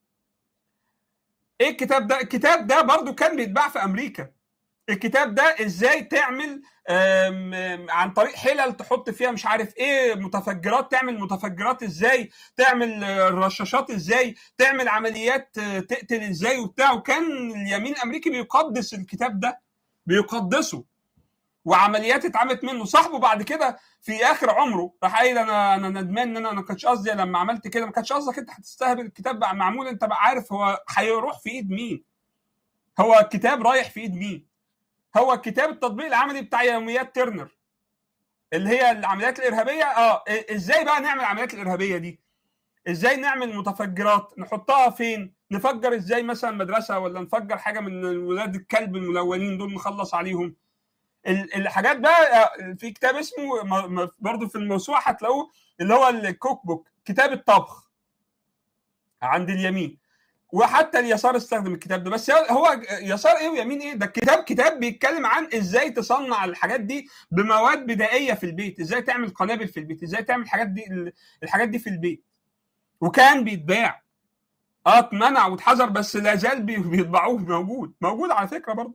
Speaker 1: ايه الكتاب ده؟ الكتاب ده برضو كان بيتباع في امريكا. الكتاب ده ازاي تعمل عن طريق حلل تحط فيها مش عارف ايه متفجرات تعمل متفجرات ازاي تعمل رشاشات ازاي تعمل عمليات تقتل ازاي وبتاع وكان اليمين الامريكي بيقدس الكتاب ده بيقدسه وعمليات اتعملت منه صاحبه بعد كده في اخر عمره راح قايل انا انا ندمان ان انا ما كانش قصدي لما عملت كده ما كانش قصدك انت هتستهبل الكتاب بقى معمول انت بقى عارف هو هيروح في ايد مين هو الكتاب رايح في ايد مين هو كتاب التطبيق العملي بتاع يوميات ترنر اللي هي العمليات الارهابيه اه ازاي بقى نعمل العمليات الارهابيه دي ازاي نعمل متفجرات نحطها فين نفجر ازاي مثلا مدرسه ولا نفجر حاجه من ولاد الكلب الملونين دول نخلص عليهم الحاجات بقى في كتاب اسمه برضه في الموسوعه هتلاقوه اللي هو الكوك بوك كتاب الطبخ عند اليمين وحتى اليسار استخدم الكتاب ده بس هو يسار ايه ويمين ايه ده الكتاب كتاب بيتكلم عن ازاي تصنع الحاجات دي بمواد بدائيه في البيت ازاي تعمل قنابل في البيت ازاي تعمل الحاجات دي الحاجات دي في البيت وكان بيتباع اه اتمنع واتحظر بس لا زال بيطبعوه موجود موجود على فكره برضه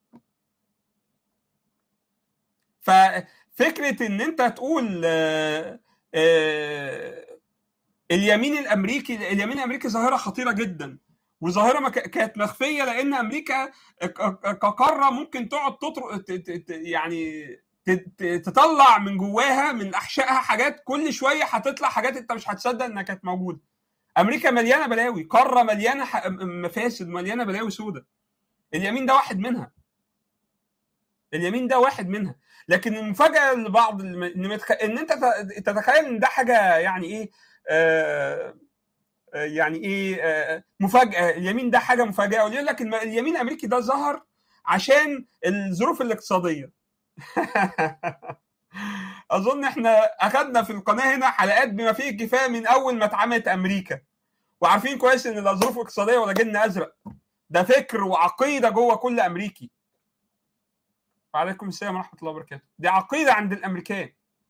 Speaker 1: ففكره ان انت تقول آه آه اليمين الامريكي اليمين الامريكي ظاهره خطيره جدا وظاهره ما كانت مخفيه لان امريكا كقاره ممكن تقعد تطرق يعني تطلع من جواها من احشائها حاجات كل شويه هتطلع حاجات انت مش هتصدق انها كانت موجوده امريكا مليانه بلاوي قاره مليانه مفاسد مليانه بلاوي سودة اليمين ده واحد منها اليمين ده واحد منها لكن المفاجاه لبعض ان انت تتخيل ان ده حاجه يعني ايه آه يعني ايه آه مفاجاه اليمين ده حاجه مفاجاه ويقول لك اليمين الامريكي ده ظهر عشان الظروف الاقتصاديه اظن احنا اخذنا في القناه هنا حلقات بما فيه الكفايه من اول ما اتعملت امريكا وعارفين كويس ان لا ظروف اقتصاديه ولا جن ازرق ده فكر وعقيده جوه كل امريكي وعليكم السلام ورحمه الله وبركاته دي عقيده عند الامريكان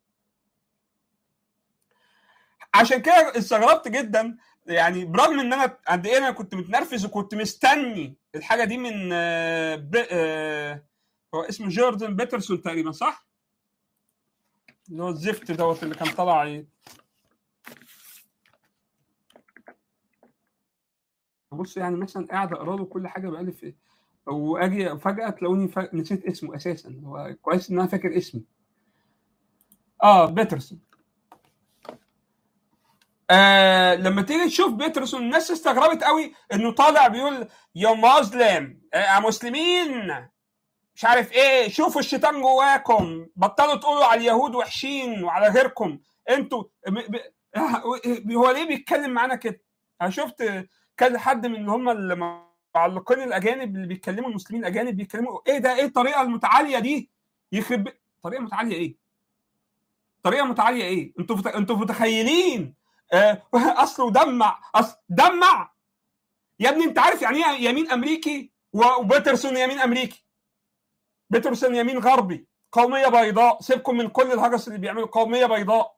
Speaker 1: عشان كده استغربت جدا يعني برغم ان انا قد ايه انا كنت متنرفز وكنت مستني الحاجه دي من آه، ب... آه، هو اسمه جوردن بيترسون تقريبا صح؟ اللي هو الزفت دوت اللي كان طالع ي- بص يعني مثلا قاعد اقرا له كل حاجه بألف ايه واجي فجاه تلاقوني ف... نسيت اسمه اساسا هو كويس ان انا فاكر اسمه اه بيترسون آه لما تيجي تشوف بيترسون الناس استغربت قوي انه طالع بيقول يا مسلم آه مسلمين مش عارف ايه شوفوا الشيطان جواكم بطلوا تقولوا على اليهود وحشين وعلى غيركم انتوا ب... ب... هو ليه بيتكلم معانا كده؟ انا شفت كذا حد من اللي هم المعلقين الاجانب اللي بيتكلموا المسلمين الاجانب بيتكلموا ايه ده ايه الطريقه المتعاليه دي؟ يخرب بي- طريقه متعاليه ايه؟ طريقه متعاليه ايه؟ انتوا فت... انتوا متخيلين آه، اصله دمع اصل دمع يا ابني انت عارف يعني ايه يمين امريكي و- وبيترسون يمين امريكي بيترسون يمين غربي قوميه بيضاء سيبكم من كل الهجس اللي بيعملوا قوميه بيضاء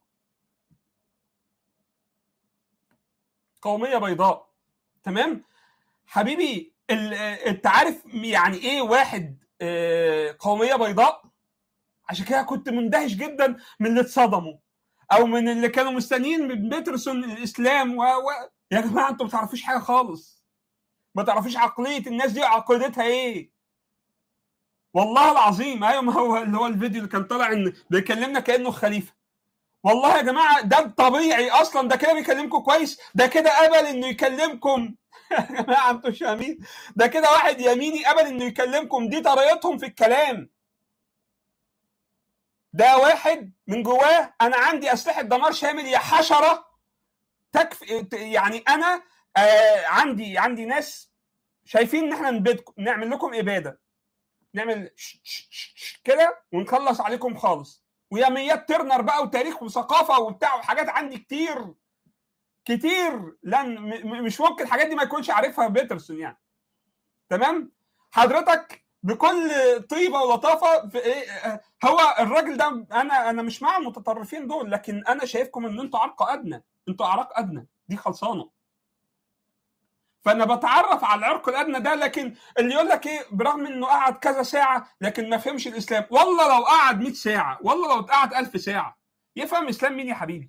Speaker 1: قوميه بيضاء تمام حبيبي ال- آه، انت عارف يعني ايه واحد آه، قوميه بيضاء عشان كده كنت مندهش جدا من اللي اتصدموا او من اللي كانوا مستنيين من بيترسون الاسلام و... و... يا جماعه انتوا ما تعرفوش حاجه خالص ما تعرفوش عقليه الناس دي عقيدتها ايه والله العظيم ايوه ما هو اللي هو الفيديو اللي كان طالع ان بيكلمنا كانه خليفه والله يا جماعه ده طبيعي اصلا ده كده بيكلمكم كويس ده كده قبل انه يكلمكم يا جماعه انتوا مش فاهمين ده كده واحد يميني قبل انه يكلمكم دي طريقتهم في الكلام ده واحد من جواه انا عندي اسلحه دمار شامل يا حشره تكف يعني انا آه عندي عندي ناس شايفين ان احنا نبيدكم نعمل لكم اباده نعمل ش- ش- ش- ش- كده ونخلص عليكم خالص ويوميات ترنر بقى وتاريخ وثقافه وبتاع وحاجات عندي كتير كتير لن م- م- مش ممكن الحاجات دي ما يكونش عارفها بيترسون يعني تمام حضرتك بكل طيبه ولطافه في إيه آه، هو الراجل ده انا انا مش مع المتطرفين دول لكن انا شايفكم ان انتوا عرق ادنى انتوا اعراق ادنى دي خلصانه فانا بتعرف على العرق الادنى ده لكن اللي يقول لك ايه برغم انه قعد كذا ساعه لكن ما فهمش الاسلام والله لو قعد 100 ساعه والله لو قعد 1000 ساعه يفهم اسلام مين يا حبيبي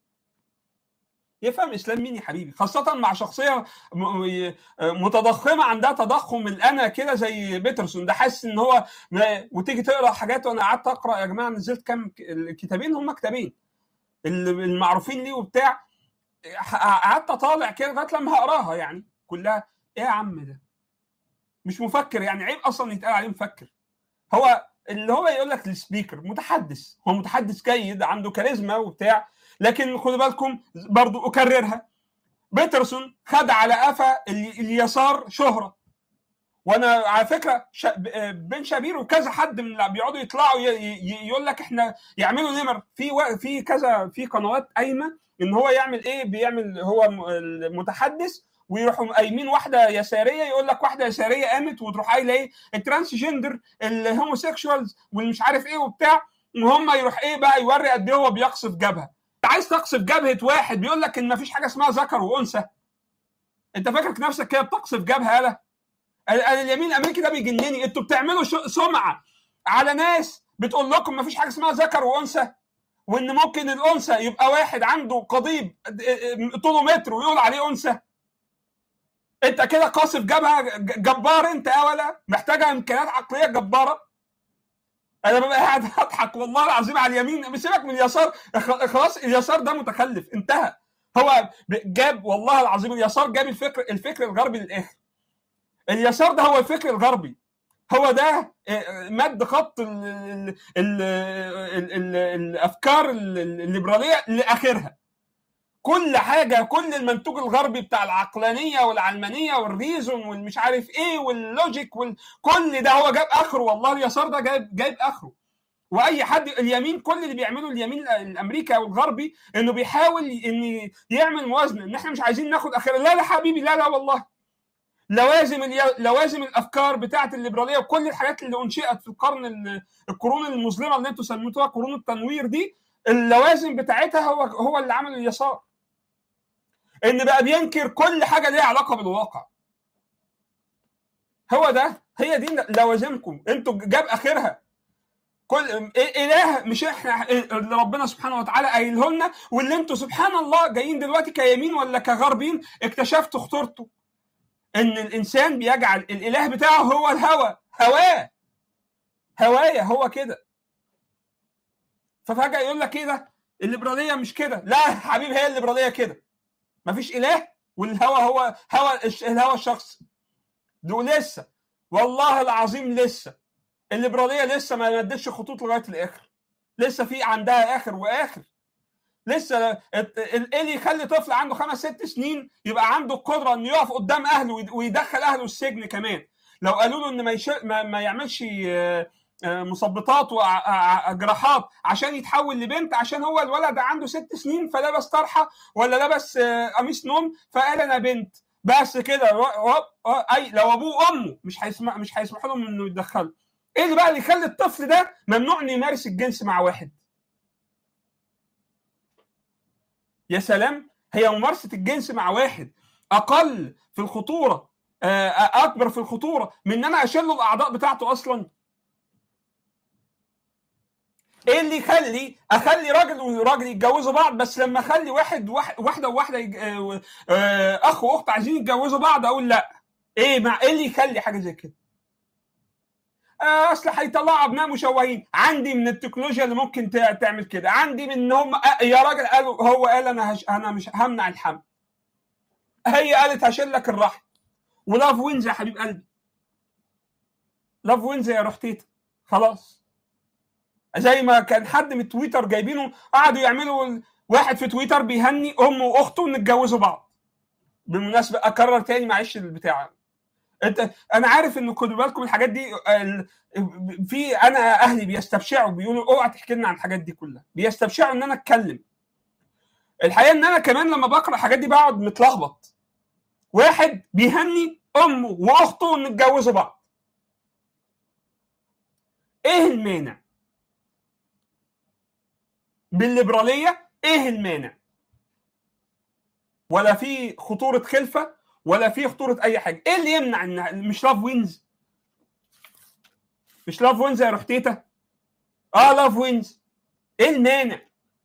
Speaker 1: يفهم اسلام مين يا حبيبي خاصه مع شخصيه م- م- متضخمه عندها تضخم الانا كده زي بيترسون ده حاسس ان هو ما- وتيجي تقرا حاجات وانا قعدت اقرا يا جماعه نزلت كام ك- الكتابين هم كتابين ال- المعروفين ليه وبتاع ح- قعدت اطالع كده لغايه لما هقراها يعني كلها ايه يا عم ده مش مفكر يعني عيب اصلا يتقال عليه مفكر هو اللي هو يقول لك السبيكر متحدث هو متحدث جيد عنده كاريزما وبتاع لكن خدوا بالكم برضو اكررها بيترسون خد على قفا ال- اليسار شهره وانا على فكره ش... بن شابير وكذا حد من اللي بيقعدوا يطلعوا ي... ي... يقول لك احنا يعملوا نمر في و... في كذا في قنوات قايمه ان هو يعمل ايه بيعمل هو م- المتحدث ويروحوا قايمين واحده يساريه يقول لك واحده يساريه قامت وتروح قايله ايه الترانس جندر الهوموسيكشوالز والمش عارف ايه وبتاع وهم يروح ايه بقى يوري قد ايه هو بيقصف جبهه انت عايز تقصف جبهه واحد بيقول لك ان مفيش حاجه اسمها ذكر وانثى انت فاكرك نفسك كده بتقصف جبهه يالا ال- ال- اليمين الامريكي ده بيجنني انتوا بتعملوا شو- سمعه على ناس بتقول لكم مفيش حاجه اسمها ذكر وانثى وان ممكن الانثى يبقى واحد عنده قضيب طوله متر ويقول عليه انثى انت كده قاصف جبهه ج- جبار انت يا ولا محتاجه امكانيات عقليه جباره انا ببقى قاعد اضحك والله العظيم على اليمين سيبك من اليسار خ- خلاص اليسار ده متخلف انتهى هو ب- جاب والله العظيم اليسار جاب الفكر الفكر الغربي للاخر اليسار ده هو الفكر الغربي هو ده آه، مد خط ال ال ال ال ال الافكار ال- ال- الليبراليه لاخرها كل حاجه كل المنتوج الغربي بتاع العقلانيه والعلمانيه والريزون والمش عارف ايه واللوجيك وكل ده هو جاب اخره والله اليسار ده جايب جايب اخره واي حد اليمين كل اللي بيعمله اليمين الامريكي او الغربي انه بيحاول ان يعمل موازنه ان احنا مش عايزين ناخد اخره لا لا حبيبي لا لا والله لوازم لوازم الافكار بتاعه الليبراليه وكل الحاجات اللي انشئت في القرن القرون المظلمه اللي انتم سميتوها قرون التنوير دي اللوازم بتاعتها هو هو اللي عمل اليسار ان بقى بينكر كل حاجه ليها علاقه بالواقع هو ده هي دي لوازمكم انتوا جاب اخرها كل اله مش احنا اللي ربنا سبحانه وتعالى قايله لنا واللي انتوا سبحان الله جايين دلوقتي كيمين ولا كغربين اكتشفتوا خطورته ان الانسان بيجعل الاله بتاعه هو الهوى هواه هوايه هو كده ففجاه يقول لك ايه ده الليبراليه مش كده لا حبيبي هي الليبراليه كده مفيش اله والهوى هو هوى الهوى الشخص دول لسه والله العظيم لسه الليبراليه لسه ما مدتش خطوط لغايه الاخر لسه في عندها اخر واخر لسه ايه اللي يخلي طفل عنده خمس ست سنين يبقى عنده القدره انه يقف قدام اهله ويدخل اهله السجن كمان لو قالوا له ان ما, يش... ما, ما يعملش مثبطات وجراحات عشان يتحول لبنت عشان هو الولد عنده ست سنين فلبس طرحه ولا لبس قميص نوم فقال انا بنت بس كده اي لو ابوه وامه مش هيسمح مش هيسمحوا لهم انه يتدخلوا ايه اللي بقى اللي يخلي الطفل ده ممنوع انه يمارس الجنس مع واحد يا سلام هي ممارسه الجنس مع واحد اقل في الخطوره اكبر في الخطوره من ان انا اشيل له الاعضاء بتاعته اصلا ايه اللي يخلي اخلي راجل وراجل يتجوزوا بعض بس لما اخلي واحد واحده وواحده يج... اخ واخت عايزين يتجوزوا بعض اقول لا ايه مع ايه اللي يخلي حاجه زي كده اصل هيطلعوا ابناء مشوهين عندي من التكنولوجيا اللي ممكن تعمل كده عندي من ان هم يا راجل قالوا هو قال انا هش... انا مش همنع الحمل هي قالت هشيل لك الرحم ولاف وينز يا حبيب قلبي لاف وينز يا رحتيت خلاص زي ما كان حد من تويتر جايبينه قعدوا يعملوا واحد في تويتر بيهني امه واخته ان اتجوزوا بعض بالمناسبه اكرر تاني معلش البتاع انت انا عارف ان خدوا بالكم الحاجات دي في انا اهلي بيستبشعوا بيقولوا اوعى تحكي لنا عن الحاجات دي كلها بيستبشعوا ان انا اتكلم الحقيقه ان انا كمان لما بقرا الحاجات دي بقعد متلخبط واحد بيهني امه واخته ان اتجوزوا بعض ايه المانع بالليبراليه ايه المانع ولا في خطوره خلفه ولا في خطوره اي حاجه ايه اللي يمنع ان مش لاف وينز مش لاف وينز يا رحتيتا اه لاف وينز ايه المانع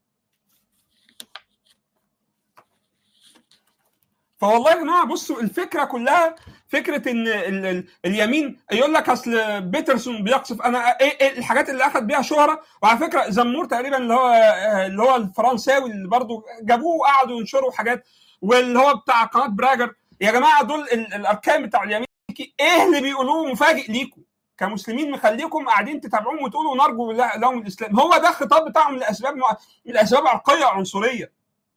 Speaker 1: فوالله يا جماعه بصوا الفكره كلها فكره ان ال ال اليمين يقول لك اصل بيترسون بيقصف انا ايه, إيه الحاجات اللي اخذ بيها شهره وعلى فكره زمور تقريبا اللي هو اللي هو الفرنساوي اللي برضه جابوه وقعدوا ينشروا حاجات واللي هو بتاع قناه براجر يا جماعه دول الاركان بتاع اليمين ايه اللي بيقولوه مفاجئ ليكم كمسلمين مخليكم قاعدين تتابعوهم وتقولوا نرجو لهم الاسلام هو ده الخطاب بتاعهم لاسباب لاسباب عرقيه عنصريه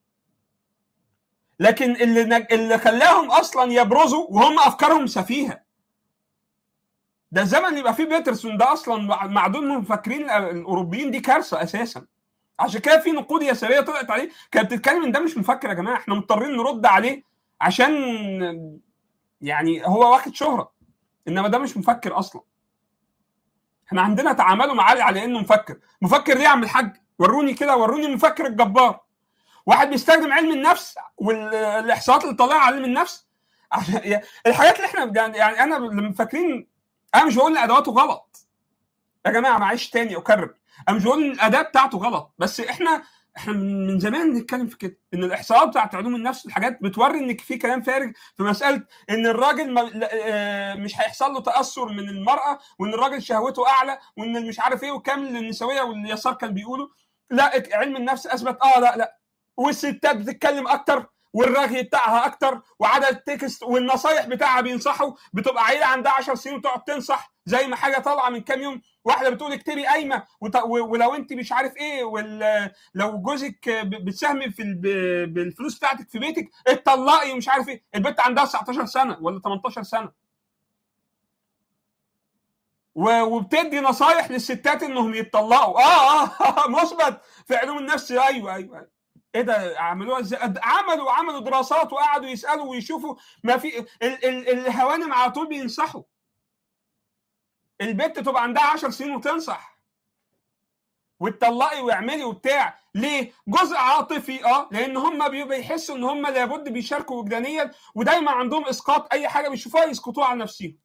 Speaker 1: لكن اللي نج... اللي خلاهم اصلا يبرزوا وهم افكارهم سفيهه ده الزمن يبقى فيه بيترسون ده اصلا معدود من المفكرين الاوروبيين دي كارثه اساسا عشان كده في نقود يساريه طلعت عليه كانت بتتكلم ان ده مش مفكر يا جماعه احنا مضطرين نرد عليه عشان يعني هو واخد شهره انما ده مش مفكر اصلا احنا عندنا تعاملوا معاه على انه مفكر مفكر ليه يا عم الحاج وروني كده وروني المفكر الجبار واحد بيستخدم علم النفس والاحصاءات اللي طالعه علم النفس عشان الحاجات اللي احنا يعني انا لما فاكرين انا مش بقول ان ادواته غلط يا جماعه معلش تاني اكرر انا مش بقول ان الاداه بتاعته غلط بس احنا احنا من زمان بنتكلم في كده ان الاحصاءات بتاعت علوم النفس الحاجات بتوري ان في كلام فارغ في مساله ان الراجل مش هيحصل له تاثر من المراه وان الراجل شهوته اعلى وان مش عارف ايه وكامل النسويه واليسار كان بيقولوا لا علم النفس اثبت اه لا لا والستات بتتكلم اكتر والرغي بتاعها اكتر وعدد التكست والنصايح بتاعها بينصحوا بتبقى عيله عندها 10 سنين وتقعد تنصح زي ما حاجه طالعه من كام يوم واحده بتقول اكتبي قايمه ولو انت مش عارف ايه لو جوزك بتساهمي في بالفلوس بتاعتك في بيتك اتطلقي ومش عارف ايه البنت عندها 19 سنه ولا 18 سنه و- وبتدي نصايح للستات انهم يتطلقوا اه اه مثبت في علوم النفس ايوه ايوه, أيوة. ايه ده عملوها ازاي عملوا عملوا دراسات وقعدوا يسالوا ويشوفوا ما في ال ال الهوانم على طول بينصحوا البنت تبقى عندها 10 سنين وتنصح وتطلقي واعملي وبتاع ليه جزء عاطفي اه لان هم بيحسوا ان هم لابد بيشاركوا وجدانيا ودايما عندهم اسقاط اي حاجه بيشوفوها يسقطوها على نفسهم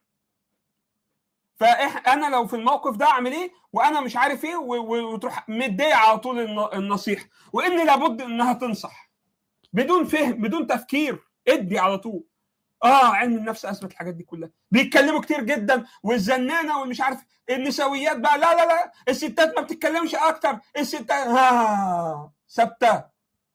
Speaker 1: فانا لو في الموقف ده اعمل ايه وانا مش عارف ايه و- و- وتروح مديه على طول الن- النصيحه وان لابد انها تنصح بدون فهم بدون تفكير ادي على طول اه علم النفس اثبت الحاجات دي كلها بيتكلموا كتير جدا والزنانه والمش عارف النسويات بقى لا لا لا الستات ما بتتكلمش اكتر الستات ها ثابته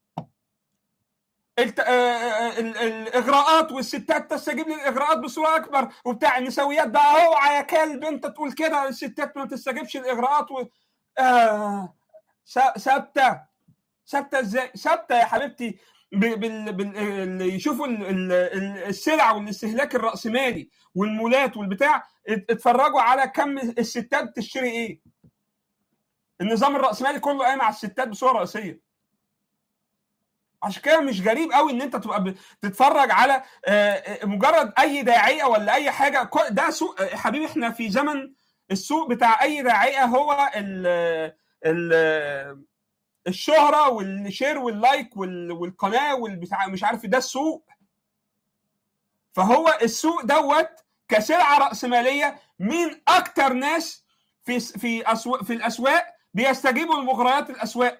Speaker 1: الت... آه، ال- الاغراءات والستات تستجيب للاغراءات بصوره اكبر وبتاع النسويات بقى اوعى يا كلب انت تقول كده الستات ما تستجيبش الاغراءات و... آه ث- ثابته ثابته ازاي؟ ثابته يا حبيبتي ب- بال... بال... اللي يشوفوا ال... ال... ال- السلع والاستهلاك الراسمالي والمولات والبتاع ات- اتفرجوا على كم الستات بتشتري ايه النظام الراسمالي كله قايم على الستات بصوره رئيسيه عشان كده مش غريب قوي ان انت تبقى بتتفرج على آه، آه، مجرد اي داعيه ولا اي حاجه كو- ده سوق آه، حبيبي احنا في زمن السوق بتاع اي داعيه هو ال ال الشهره والشير واللايك وال- والقناه والبتاع مش عارف ده السوق فهو السوق دوت كسلعه راسماليه مين اكتر ناس في في أسواق في الاسواق بيستجيبوا لمغريات الاسواق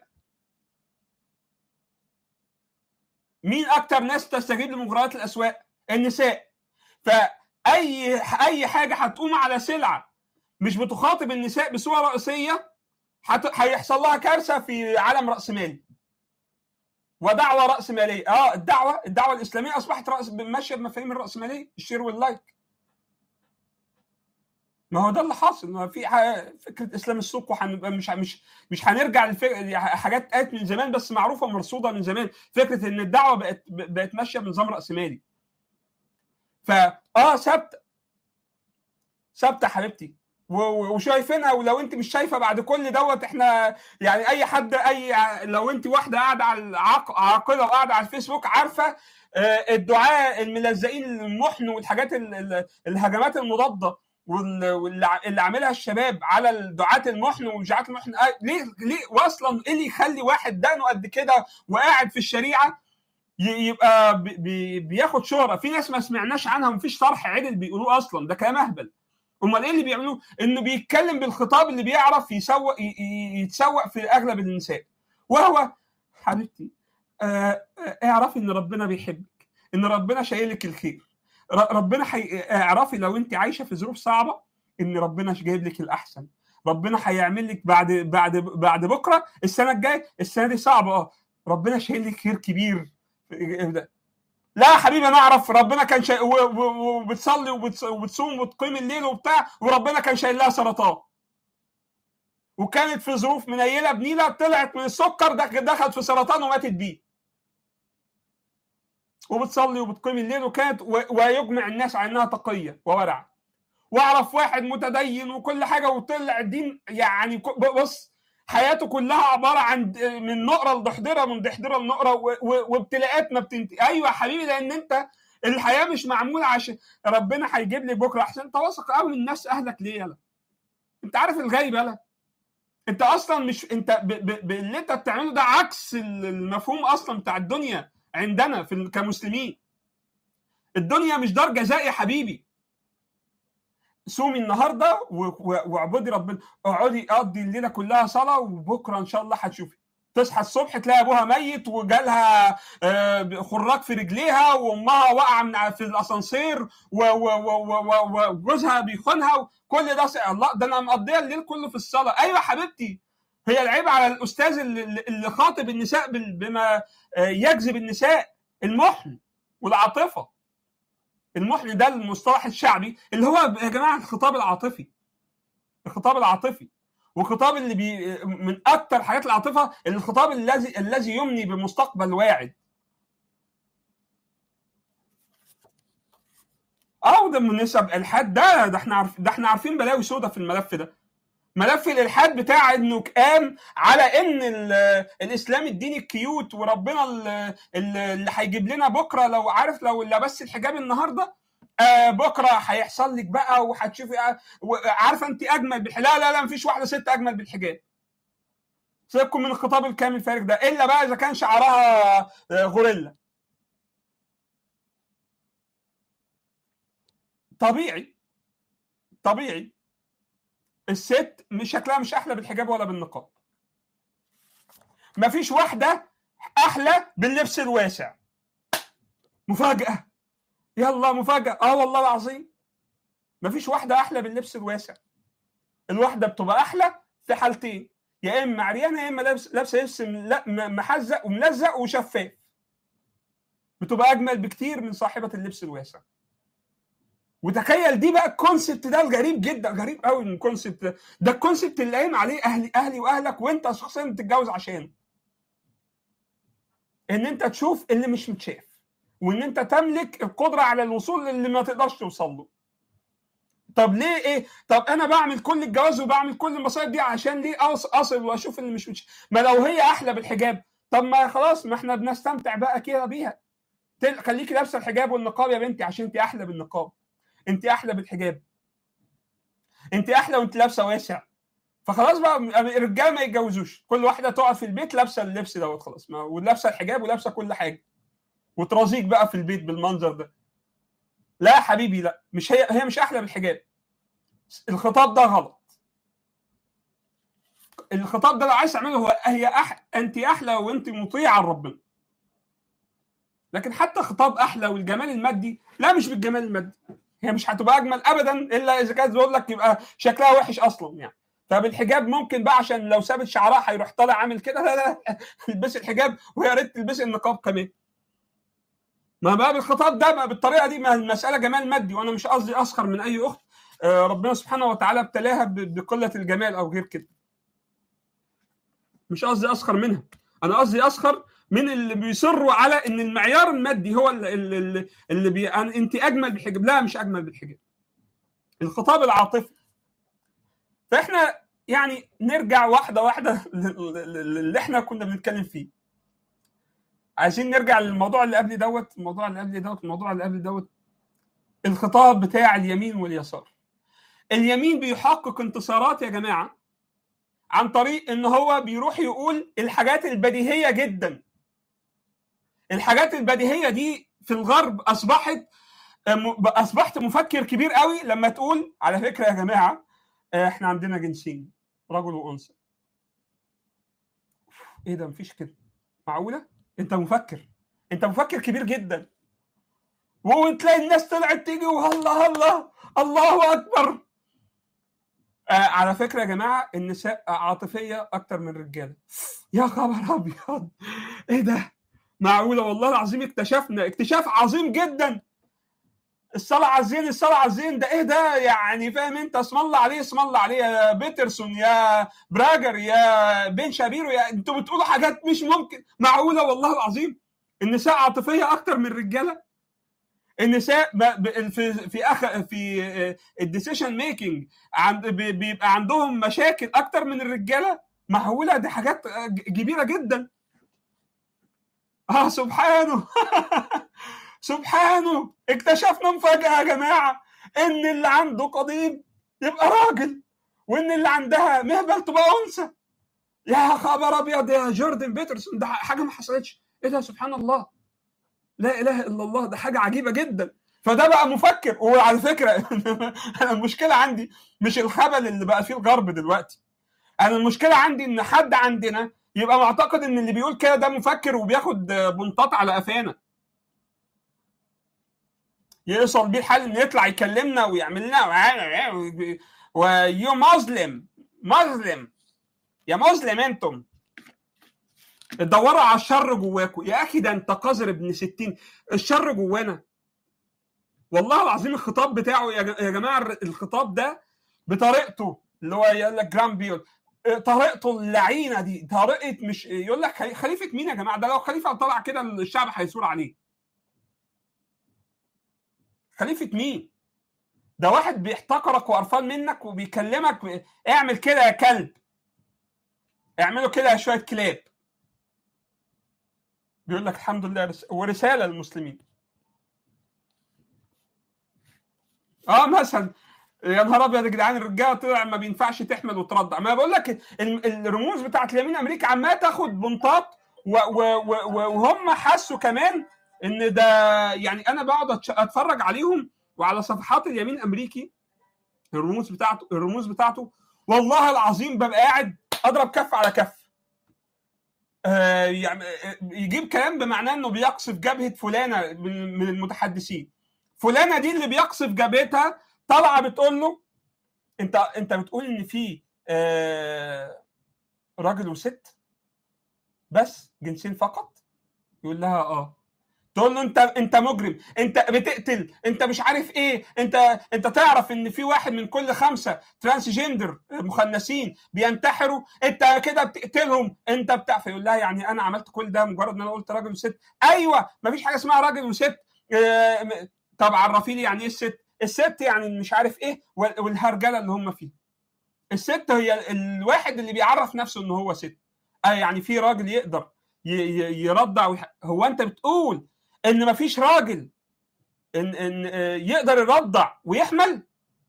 Speaker 1: مين اكتر ناس تستجيب لمغريات الاسواق النساء فاي اي حاجه هتقوم على سلعه مش بتخاطب النساء بصوره رئيسيه هت- هيحصل لها كارثه في عالم راسمالي ودعوه راسماليه اه الدعوه الدعوه الاسلاميه اصبحت رأس ماشيه بمفاهيم الراسماليه الشير واللايك ما هو ده اللي حاصل ما في ح- فكره اسلام السوق وهنبقى مش مش مش هنرجع لحاجات قالت من زمان بس معروفه ومرصوده من زمان فكره ان الدعوه بقت بقت ماشيه بنظام راسمالي فا اه ثابته ثابته حبيبتي و- و- وشايفينها ولو انت مش شايفه بعد كل دوت احنا يعني اي حد اي لو انت واحده قاعده على العاق- عاقله وقاعده على الفيسبوك عارفه آه، الدعاء الملزقين المحن والحاجات ال- ال- الهجمات المضاده وال- واللي ع- اللي عاملها الشباب على الدعاة المحن ودعاة المحن آه، ليه ليه واصلا ايه اللي يخلي واحد دانه قد كده وقاعد في الشريعه ي- يبقى بي- بي- بياخد شهره في ناس ما سمعناش عنها ومفيش طرح عدل بيقولوه اصلا ده كلام اهبل امال ايه اللي بيعملوه انه بيتكلم بالخطاب اللي بيعرف يسوق ي- ي- يتسوق في اغلب النساء وهو حبيبتي آه، آه، اعرفي ان ربنا بيحبك ان ربنا شايلك الخير ر- ربنا حي... اعرفي لو انت عايشه في ظروف صعبه ان ربنا جايب لك الاحسن ربنا هيعمل لك بعد بعد بعد بكره السنه الجايه السنه دي صعبه اه ربنا شايل لك خير كبير لا يا حبيبي انا اعرف ربنا كان شايل وبتصلي وبتص- وبتصوم وتقيم الليل وبتاع وربنا كان شايل لها سرطان وكانت في ظروف منيله بنيله طلعت من السكر دخ- دخلت في سرطان وماتت بيه وبتصلي وبتقيم الليل وكانت و- ويجمع الناس على انها تقيه وورع واعرف واحد متدين وكل حاجه وطلع الدين يعني ك- بص حياته كلها عباره عن د- من نقره لضحضره من ضحضره لنقره و- و- وابتلاءات ما بتنتهي ايوه يا حبيبي لان انت الحياه مش معموله عشان ربنا هيجيب لي بكره عشان انت واثق قوي من نفس اهلك ليه يلا انت عارف الغيب يلا انت اصلا مش انت ب... ب... ب... اللي انت بتعمله ده عكس ال- المفهوم اصلا بتاع الدنيا عندنا في ال- كمسلمين الدنيا مش دار جزاء يا حبيبي صومي النهارده و- و- واعبدي ربنا اقعدي قضي الليله كلها صلاه وبكره ان شاء الله هتشوفي تصحى الصبح تلاقي ابوها ميت وجالها آه، خراج في رجليها وامها واقعه من ع- في الاسانسير و- و- و- و- و- وجوزها بيخونها كل ده س- الله ده انا مقضيه الليل كله في الصلاه ايوه حبيبتي هي العيب على الاستاذ اللي, اللي خاطب النساء بال- بما آه، يجذب النساء المحن والعاطفه المحن ده المصطلح الشعبي اللي هو يا جماعه الخطاب العاطفي الخطاب العاطفي والخطاب اللي بي من اكتر حاجات العاطفه الخطاب الذي الذي يمني بمستقبل واعد اه ده من نسب الحاد ده ده احنا عارف ده احنا عارفين بلاوي سودا في الملف ده ملف الالحاد بتاع انه قام على ان ال- الاسلام الديني الكيوت وربنا ال- ال- اللي هيجيب لنا بكره لو عارف لو لبست الحجاب النهارده آه بكره هيحصل لك بقى وهتشوفي آه، و- عارفه انت اجمل بالحجاب لا لا لا مفيش واحده ست اجمل بالحجاب سيبكم من الخطاب الكامل الفارغ ده الا بقى اذا كان شعرها آه، غوريلا طبيعي طبيعي الست مش شكلها مش احلى بالحجاب ولا بالنقاب مفيش واحده احلى باللبس الواسع مفاجاه يلا مفاجاه اه والله العظيم مفيش واحده احلى باللبس الواسع الواحده بتبقى احلى في حالتين يا اما عريانه يا اما لابس لابسه لبس مل- م- محزق وملزق وشفاف بتبقى اجمل بكتير من صاحبه اللبس الواسع وتخيل دي بقى الكونسبت ده الغريب جدا غريب قوي من الكونسبت ده ده الكونسبت اللي قايم عليه اهلي اهلي واهلك وانت شخصيا بتتجوز عشانه ان انت تشوف اللي مش متشاف وان انت تملك القدره على الوصول للي ما تقدرش توصل له طب ليه ايه طب انا بعمل كل الجواز وبعمل كل المصايب دي عشان ليه أص- اصل واشوف اللي مش متشاف ما لو هي احلى بالحجاب طب ما خلاص ما احنا بنستمتع بقى كده بيها تل- خليكي لابسه الحجاب والنقاب يا بنتي عشان انت احلى بالنقاب انت احلى بالحجاب انت احلى وانت لابسه واسع فخلاص بقى الرجاله ما يتجوزوش كل واحده تقعد في البيت لابسه اللبس دوت خلاص ما- ولابسه الحجاب ولابسه كل حاجه وترازيك بقى في البيت بالمنظر ده لا يا حبيبي لا مش هي هي مش احلى بالحجاب الخطاب ده غلط الخطاب ده لو عايز تعمله هو هي أح... انت احلى وانت مطيعه لربنا لكن حتى خطاب احلى والجمال المادي لا مش بالجمال المادي هي مش هتبقى اجمل ابدا الا اذا كانت بيقول لك يبقى شكلها وحش اصلا يعني طب الحجاب ممكن بقى عشان لو سابت شعرها هيروح طالع عامل كده لا لا البسي الحجاب ويا ريت تلبسي النقاب كمان ما بقى بالخطاب ده ما بالطريقه دي ما المساله جمال مادي وانا مش قصدي اسخر من اي اخت آه، ربنا سبحانه وتعالى ابتلاها ب- بقله الجمال او غير كده مش قصدي اسخر منها انا قصدي اسخر من اللي بيصروا على ان المعيار المادي هو اللي, اللي, اللي بي... أنا- انت اجمل بالحجاب لا مش اجمل بالحجاب الخطاب العاطفي فاحنا يعني نرجع واحده واحده اللي احنا كنا بنتكلم فيه عايزين نرجع للموضوع اللي قبل دوت الموضوع اللي قبل دوت الموضوع اللي قبل دوت الخطاب بتاع اليمين واليسار اليمين بيحقق انتصارات يا جماعه عن طريق ان هو بيروح يقول الحاجات البديهيه جدا الحاجات البديهيه دي في الغرب اصبحت اصبحت مفكر كبير قوي لما تقول على فكره يا جماعه احنا عندنا جنسين رجل وانثى ايه ده مفيش كده معقوله انت مفكر انت مفكر كبير جدا وتلاقي الناس طلعت تيجي والله الله الله اكبر آه على فكره يا جماعه النساء عاطفيه اكتر من الرجاله يا خبر ابيض ايه ده معقوله والله العظيم اكتشفنا اكتشاف عظيم جدا الصلاة على الزين الصلاة على الزين ده ايه ده يعني فاهم انت اسم الله عليه اسم الله عليه يا بيترسون يا براجر يا بن شابيرو يا انتوا بتقولوا حاجات مش ممكن معقولة والله العظيم النساء عاطفية اكتر من الرجالة النساء في في أخ في الديسيشن ميكنج عند بيبقى عندهم مشاكل اكتر من الرجاله معقوله دي حاجات كبيره جدا اه سبحانه سبحانه اكتشفنا مفاجاه يا جماعه ان اللي عنده قضيب يبقى راجل وان اللي عندها مهبل تبقى انثى يا خبر ابيض يا جوردن بيترسون ده حاجه ما حصلتش ايه ده سبحان الله لا اله الا الله ده حاجه عجيبه جدا فده بقى مفكر وعلى فكره انا المشكله عندي مش الخبل اللي بقى فيه الغرب دلوقتي انا المشكله عندي ان حد عندنا يبقى معتقد ان اللي بيقول كده ده مفكر وبياخد بنطاط على قفانا يوصل بيه الحال انه يطلع يكلمنا ويعمل لنا ويو مسلم مسلم يا مسلم انتم تدوروا على الشر جواكم يا اخي ده انت قذر ابن ستين الشر جوانا والله العظيم الخطاب بتاعه يا جماعه الخطاب ده بطريقته اللي هو يقول لك جرام بيقول طريقته اللعينه دي طريقه مش يقول لك خليفه مين يا جماعه ده لو خليفه طلع كده الشعب هيثور عليه خليفه مين ده واحد بيحتقرك وقرفان منك وبيكلمك ب... اعمل كده يا كلب اعملوا كده يا شويه كلاب بيقول لك الحمد لله رس... ورساله للمسلمين اه مثلا يا نهار ابيض يا جدعان الرجاله طلع ما بينفعش تحمل وترضع ما بقول لك ال- الرموز بتاعت اليمين امريكا عماله تاخد بنطاط و- و- و- وهم حسوا كمان ان ده يعني انا بقعد أتش- اتفرج عليهم وعلى صفحات اليمين الامريكي الرموز بتاعته الرموز بتاعته والله العظيم ببقى قاعد اضرب كف على كف آه يعني آه، يجيب كلام بمعناه انه بيقصف جبهه فلانه من من المتحدثين فلانه دي اللي بيقصف جبهتها طالعه بتقول له انت انت بتقول ان في آه راجل وست بس جنسين فقط يقول لها اه تقول له انت انت مجرم انت بتقتل انت مش عارف ايه انت انت تعرف ان في واحد من كل خمسه ترانس جندر مخنثين بينتحروا انت كده بتقتلهم انت بتاع فيقول لها يعني انا عملت كل ده مجرد ان انا قلت راجل وست ايوه مفيش حاجه اسمها راجل وست اه، م- طب عرفي لي يعني ايه الست الست يعني مش عارف ايه وال- والهرجله اللي هم فيه الست هي الواحد اللي بيعرف نفسه ان هو ست اه يعني في راجل يقدر ي- ي- يرضع ويح... هو انت بتقول ان مفيش راجل ان ان آه، يقدر يرضع ويحمل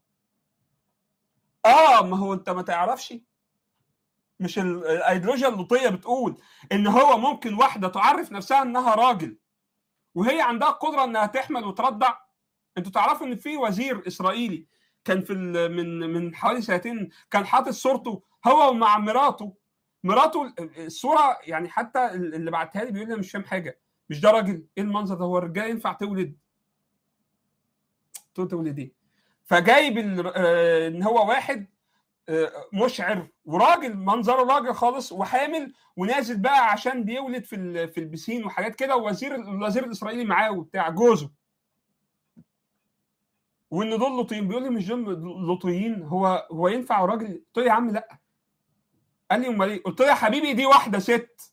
Speaker 1: اه ما هو انت ما تعرفش مش ال- الايديولوجيا اللوطيه بتقول ان هو ممكن واحده تعرف نفسها انها راجل وهي عندها قدره انها تحمل وترضع انتوا تعرفوا ان في وزير اسرائيلي كان في ال- من من حوالي سنتين كان حاطط صورته هو مع مراته مراته الصوره يعني حتى اللي بعتها لي بيقول لي أنا مش فاهم حاجه مش ده راجل ايه المنظر ده هو الرجاله ينفع تولد قلت له تولد ايه فجايب ال- آه، ان هو واحد آه، مشعر وراجل منظره راجل خالص وحامل ونازل بقى عشان بيولد في ال- في البسين وحاجات كده ووزير الوزير الاسرائيلي معاه وبتاع جوزه وان دول لوطيين بيقول لي مش دول لوطيين هو هو ينفع راجل قلت له يا عم لا قال لي امال ايه قلت له يا حبيبي دي واحده ست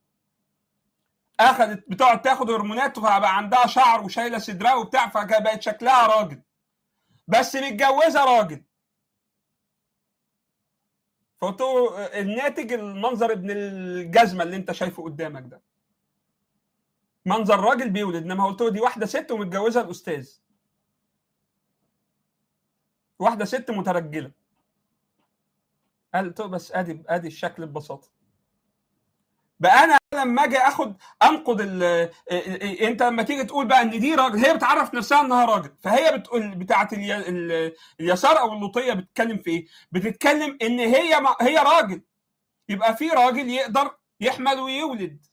Speaker 1: اخذت بتقعد تاخد هرمونات فبقى عندها شعر وشايله صدرها وبتاع فبقت شكلها راجل بس متجوزه راجل فقلت له الناتج المنظر ابن الجزمه اللي انت شايفه قدامك ده منظر راجل بيولد انما قلت له دي واحده ست ومتجوزه الاستاذ واحده ست مترجله قال له بس ادي ادي الشكل ببساطه بقى انا لما اجي اخد انقد ال انت لما تيجي تقول بقى ان دي راجل هي بتعرف نفسها انها راجل فهي بتقول بتاعه الي... ال... اليسار او اللوطيه بتتكلم في ايه؟ بتتكلم ان هي ما... هي راجل يبقى في راجل يقدر يحمل ويولد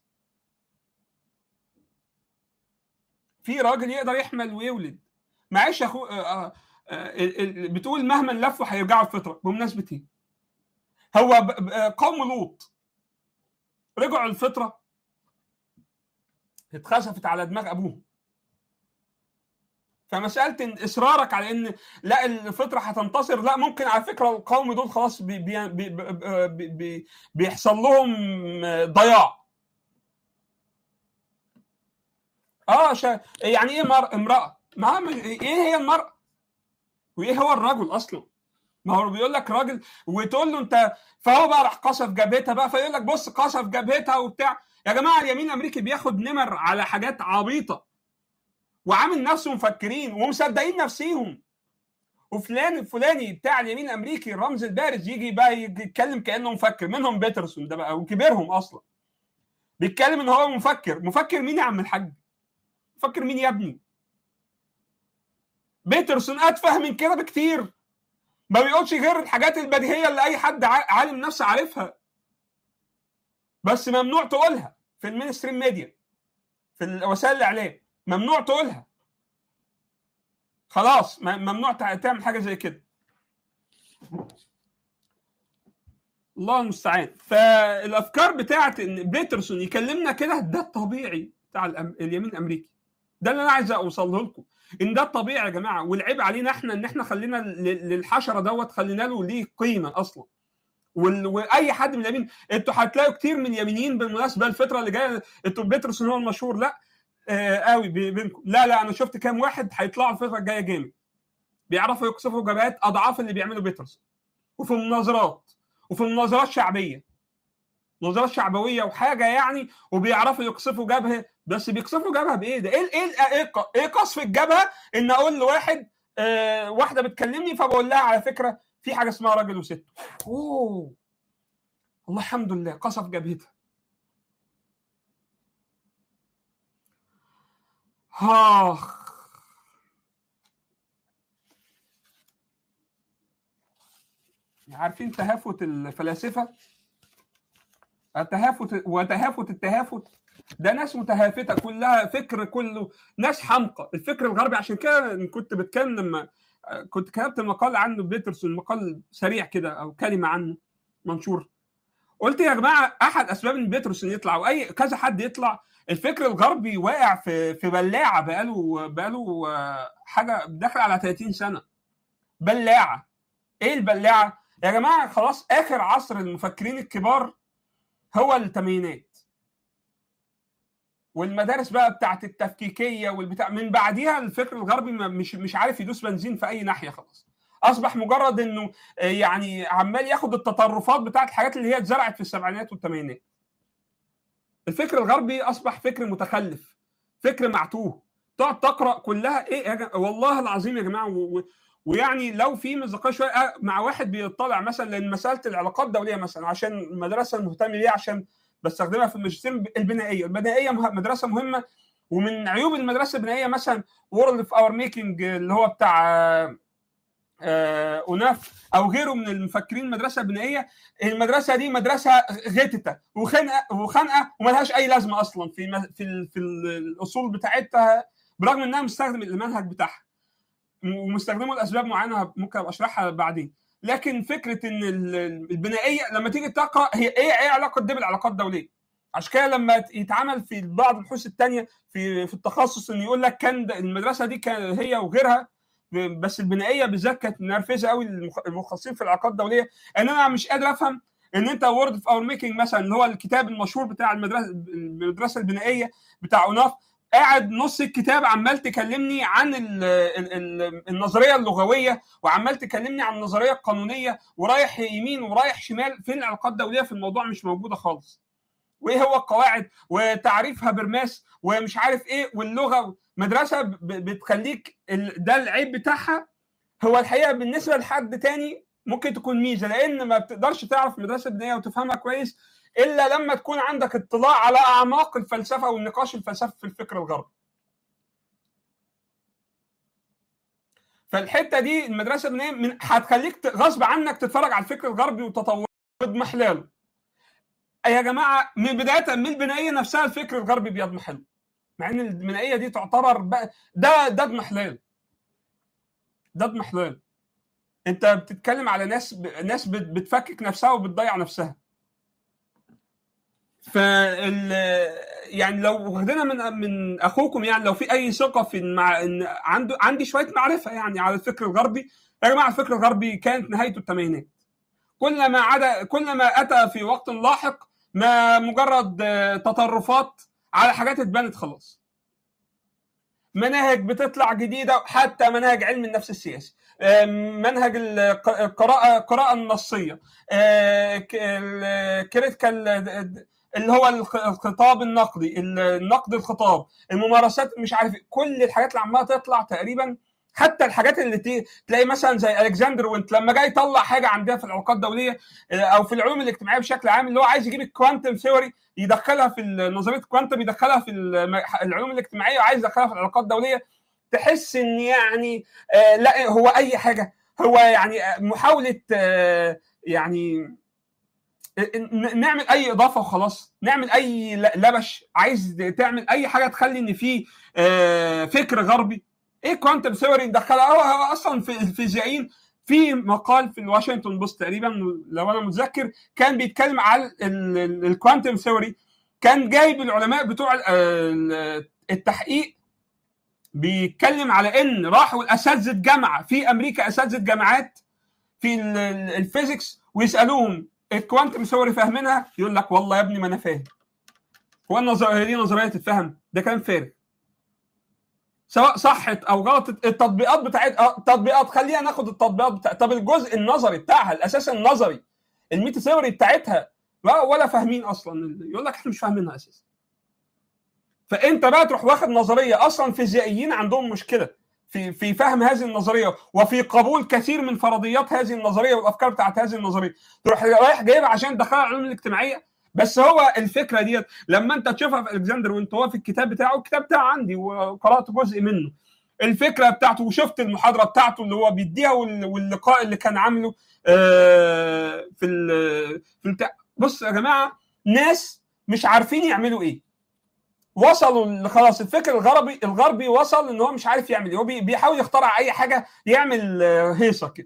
Speaker 1: في راجل يقدر يحمل ويولد معلش يا اخو آه، آه، ال- ال- بتقول مهما لفوا هيرجعوا الفطره بمناسبه ايه؟ هو ب- ب- قوم لوط رجعوا الفطره اتخسفت على دماغ ابوهم فمساله إن اصرارك على ان لا الفطره هتنتصر لا ممكن على فكره القوم دول خلاص بي بي بي بي بي بيحصل لهم ضياع اه شا... يعني ايه مر... امراه ما هم- ايه هي المراه وايه هو الرجل اصلا ما هو بيقول لك راجل وتقول له انت فهو بقى راح قصف جبهتها بقى فيقول لك بص قصف جبهتها وبتاع يا جماعه اليمين الامريكي بياخد نمر على حاجات عبيطه وعامل نفسه مفكرين ومصدقين نفسيهم وفلان الفلاني بتاع اليمين الامريكي الرمز البارز يجي بقى يجي يتكلم كانه مفكر منهم بيترسون ده بقى وكبيرهم اصلا بيتكلم ان هو مفكر مفكر مين يا عم الحاج مفكر مين يا ابني بيترسون اتفه من كده بكتير ما بيقولش غير الحاجات البديهيه اللي اي حد ع- عالم نفسه عارفها بس ممنوع تقولها في المينستريم ميديا في وسائل الاعلام ممنوع تقولها خلاص م- ممنوع تع- تعمل حاجه زي كده الله المستعان فالافكار بتاعت ان بيترسون يكلمنا كده ده الطبيعي بتاع الأم... اليمين الامريكي ده اللي انا عايز اوصله لكم ان ده الطبيعي يا جماعه والعيب علينا احنا ان احنا خلينا ل- للحشره دوت خلينا له ليه قيمه اصلا وال... واي حد من اليمين انتوا هتلاقوا كتير من اليمينيين بالمناسبه الفتره اللي جايه انتوا بيترسون هو المشهور لا آه قوي بي- بينكم لا لا انا شفت كام واحد هيطلعوا الفتره الجايه جامد بيعرفوا يقصفوا جبهات اضعاف اللي بيعمله بيترسون وفي المناظرات وفي المناظرات شعبيه مناظرات شعبويه وحاجه يعني وبيعرفوا يقصفوا جبهه بس بيقصفوا جبهه بايه ده؟ ايه ايه ايه, إيه قصف الجبهه ان اقول لواحد آه واحده بتكلمني فبقول لها على فكره في حاجه اسمها راجل وست اوه الله الحمد لله قصف جبهتها اخ عارفين تهافت الفلاسفه التهافت وتهافت التهافت ده ناس متهافته كلها فكر كله ناس حمقى الفكر الغربي عشان كده كنت بتكلم لما كنت كتبت مقال عنه بيترسون مقال سريع كده او كلمه عنه منشور قلت يا جماعه احد اسباب ان بيترسون يطلع واي كذا حد يطلع الفكر الغربي واقع في في بلاعه بقاله بقاله حاجه داخل على 30 سنه بلاعه ايه البلاعه يا جماعه خلاص اخر عصر المفكرين الكبار هو الثمانينات والمدارس بقى بتاعت التفكيكيه والبتاع من بعديها الفكر الغربي مش مش عارف يدوس بنزين في اي ناحيه خلاص اصبح مجرد انه يعني عمال ياخد التطرفات بتاعت الحاجات اللي هي اتزرعت في السبعينات والثمانينات الفكر الغربي اصبح فكر متخلف فكر معتوه تقعد تقرا كلها ايه يا جماعة والله العظيم يا جماعه و... ويعني لو في مصداقيه شويه مع واحد بيطلع مثلا لان مساله العلاقات الدوليه مثلا عشان المدرسه المهتم بيها عشان بستخدمها في الماجستير البنائيه، البنائيه مدرسه مهمه ومن عيوب المدرسه البنائيه مثلا وورلد اوف اور ميكنج اللي هو بتاع اوناف او غيره من المفكرين المدرسه البنائيه المدرسه دي مدرسه غتته وخنقه وخنقه وملهاش اي لازمه اصلا في في في الاصول بتاعتها برغم انها مستخدم المنهج بتاعها ومستخدمه لاسباب معينه ممكن ابقى اشرحها بعدين لكن فكره ان البنائيه لما تيجي تقرا هي ايه ايه علاقه دي بالعلاقات الدوليه عشان كده لما يتعمل في بعض البحوث الثانيه في في التخصص ان يقول لك كان المدرسه دي كان هي وغيرها بس البنائيه بالذات كانت منرفزه قوي المختصين في العلاقات الدوليه ان انا مش قادر افهم ان انت وورد اوف اور ميكنج مثلا اللي هو الكتاب المشهور بتاع المدرسه المدرسه البنائيه بتاع اوناف قاعد نص الكتاب عمال تكلمني عن ال ال النظريه اللغويه وعمال تكلمني عن النظريه القانونيه ورايح يمين ورايح شمال فين العلاقات الدوليه في الموضوع مش موجوده خالص وايه هو القواعد وتعريف هابرماس ومش عارف ايه واللغه مدرسه بتخليك ده العيب بتاعها هو الحقيقه بالنسبه لحد تاني ممكن تكون ميزه لان ما بتقدرش تعرف مدرسه بنائيه وتفهمها كويس الا لما تكون عندك اطلاع على اعماق الفلسفه والنقاش الفلسفي في الفكر الغربي. فالحته دي المدرسه البنائيه من هتخليك غصب عنك تتفرج على الفكر الغربي وتطوره بمحلاله. يا جماعه من بدايه من البنائيه نفسها الفكر الغربي بيضمحل. مع ان البنائيه دي تعتبر بقى ده ده اضمحلال. ده اضمحلال. انت بتتكلم على ناس ناس بتفكك نفسها وبتضيع نفسها. فال يعني لو واخدينها من من اخوكم يعني لو في اي ثقه في مع ان عنده عندي شويه معرفه يعني على الفكر الغربي يا جماعه الفكر الغربي كانت نهايته الثمانينات كل ما عدا كل ما اتى في وقت لاحق ما مجرد تطرفات على حاجات اتبنت خلاص مناهج بتطلع جديده حتى مناهج علم النفس السياسي منهج القراءه القراءه النصيه كريتيكال اللي هو الخطاب النقدي النقد الخطاب الممارسات مش عارف كل الحاجات اللي عماله تطلع تقريبا حتى الحاجات اللي تي... تلاقي مثلا زي الكسندر وانت لما جاي يطلع حاجه عندنا في العلاقات الدوليه او في العلوم الاجتماعيه بشكل عام اللي هو عايز يجيب الكوانتم ثيوري يدخلها في نظريه الكوانتم يدخلها في العلوم الاجتماعيه وعايز يدخلها في العلاقات الدوليه تحس ان يعني آه لا هو اي حاجه هو يعني محاوله آه يعني نعمل اي اضافه وخلاص نعمل اي لبش عايز تعمل اي حاجه تخلي ان في فكر غربي ايه كوانتم ثيوري ندخلها هو اصلا في الفيزيائيين في مقال في الواشنطن بوست تقريبا لو انا متذكر كان بيتكلم على الكوانتم ثيوري كان جايب العلماء بتوع التحقيق بيتكلم على ان راحوا الاساتذه جامعه في امريكا اساتذه جامعات في الفيزيكس ويسالوهم الكوانتم ثيوري فاهمينها يقول لك والله يا ابني ما انا فاهم هو النظريه دي نظريه تتفهم ده كلام فارغ سواء صحت او غلطت التطبيقات بتاعت التطبيقات خلينا ناخد التطبيقات بتاع طب الجزء النظري بتاعها الاساس النظري الميتا ثيوري بتاعتها ولا فاهمين اصلا يقول لك احنا مش فاهمينها اساسا فانت بقى تروح واخد نظريه اصلا فيزيائيين عندهم مشكله في في فهم هذه النظريه وفي قبول كثير من فرضيات هذه النظريه والافكار بتاعت هذه النظريه تروح رايح جايبها عشان تدخلها العلوم الاجتماعيه بس هو الفكره ديت لما انت تشوفها في الكسندر وانت هو في الكتاب بتاعه الكتاب بتاعه عندي وقرات جزء منه الفكره بتاعته وشفت المحاضره بتاعته اللي هو بيديها واللقاء اللي كان عامله في في البتاع بص يا جماعه ناس مش عارفين يعملوا ايه وصلوا خلاص الفكر الغربي الغربي وصل ان هو مش عارف يعمل ايه هو بيحاول يخترع اي حاجه يعمل هيصه كده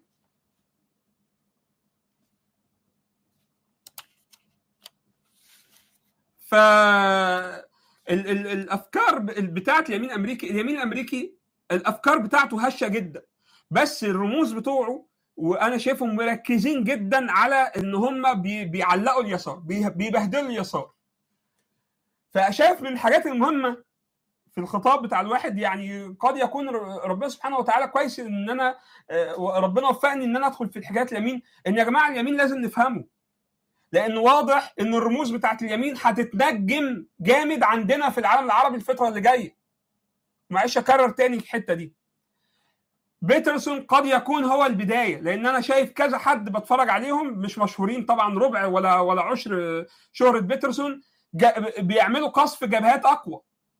Speaker 1: ف ال- ال- الافكار بتاعت اليمين الامريكي اليمين الامريكي الافكار بتاعته هشه جدا بس الرموز بتوعه وانا شايفهم مركزين جدا على ان هم بي بيعلقوا اليسار بيبهدلوا اليسار فشايف من الحاجات المهمه في الخطاب بتاع الواحد يعني قد يكون ربنا سبحانه وتعالى كويس ان انا ربنا وفقني ان انا ادخل في الحاجات اليمين ان يا جماعه اليمين لازم نفهمه لان واضح ان الرموز بتاعت اليمين هتتنجم جامد عندنا في العالم العربي الفتره اللي جايه معلش اكرر تاني الحته دي بيترسون قد يكون هو البدايه لان انا شايف كذا حد بتفرج عليهم مش مشهورين طبعا ربع ولا ولا عشر شهره بيترسون بيعملوا قصف جبهات اقوى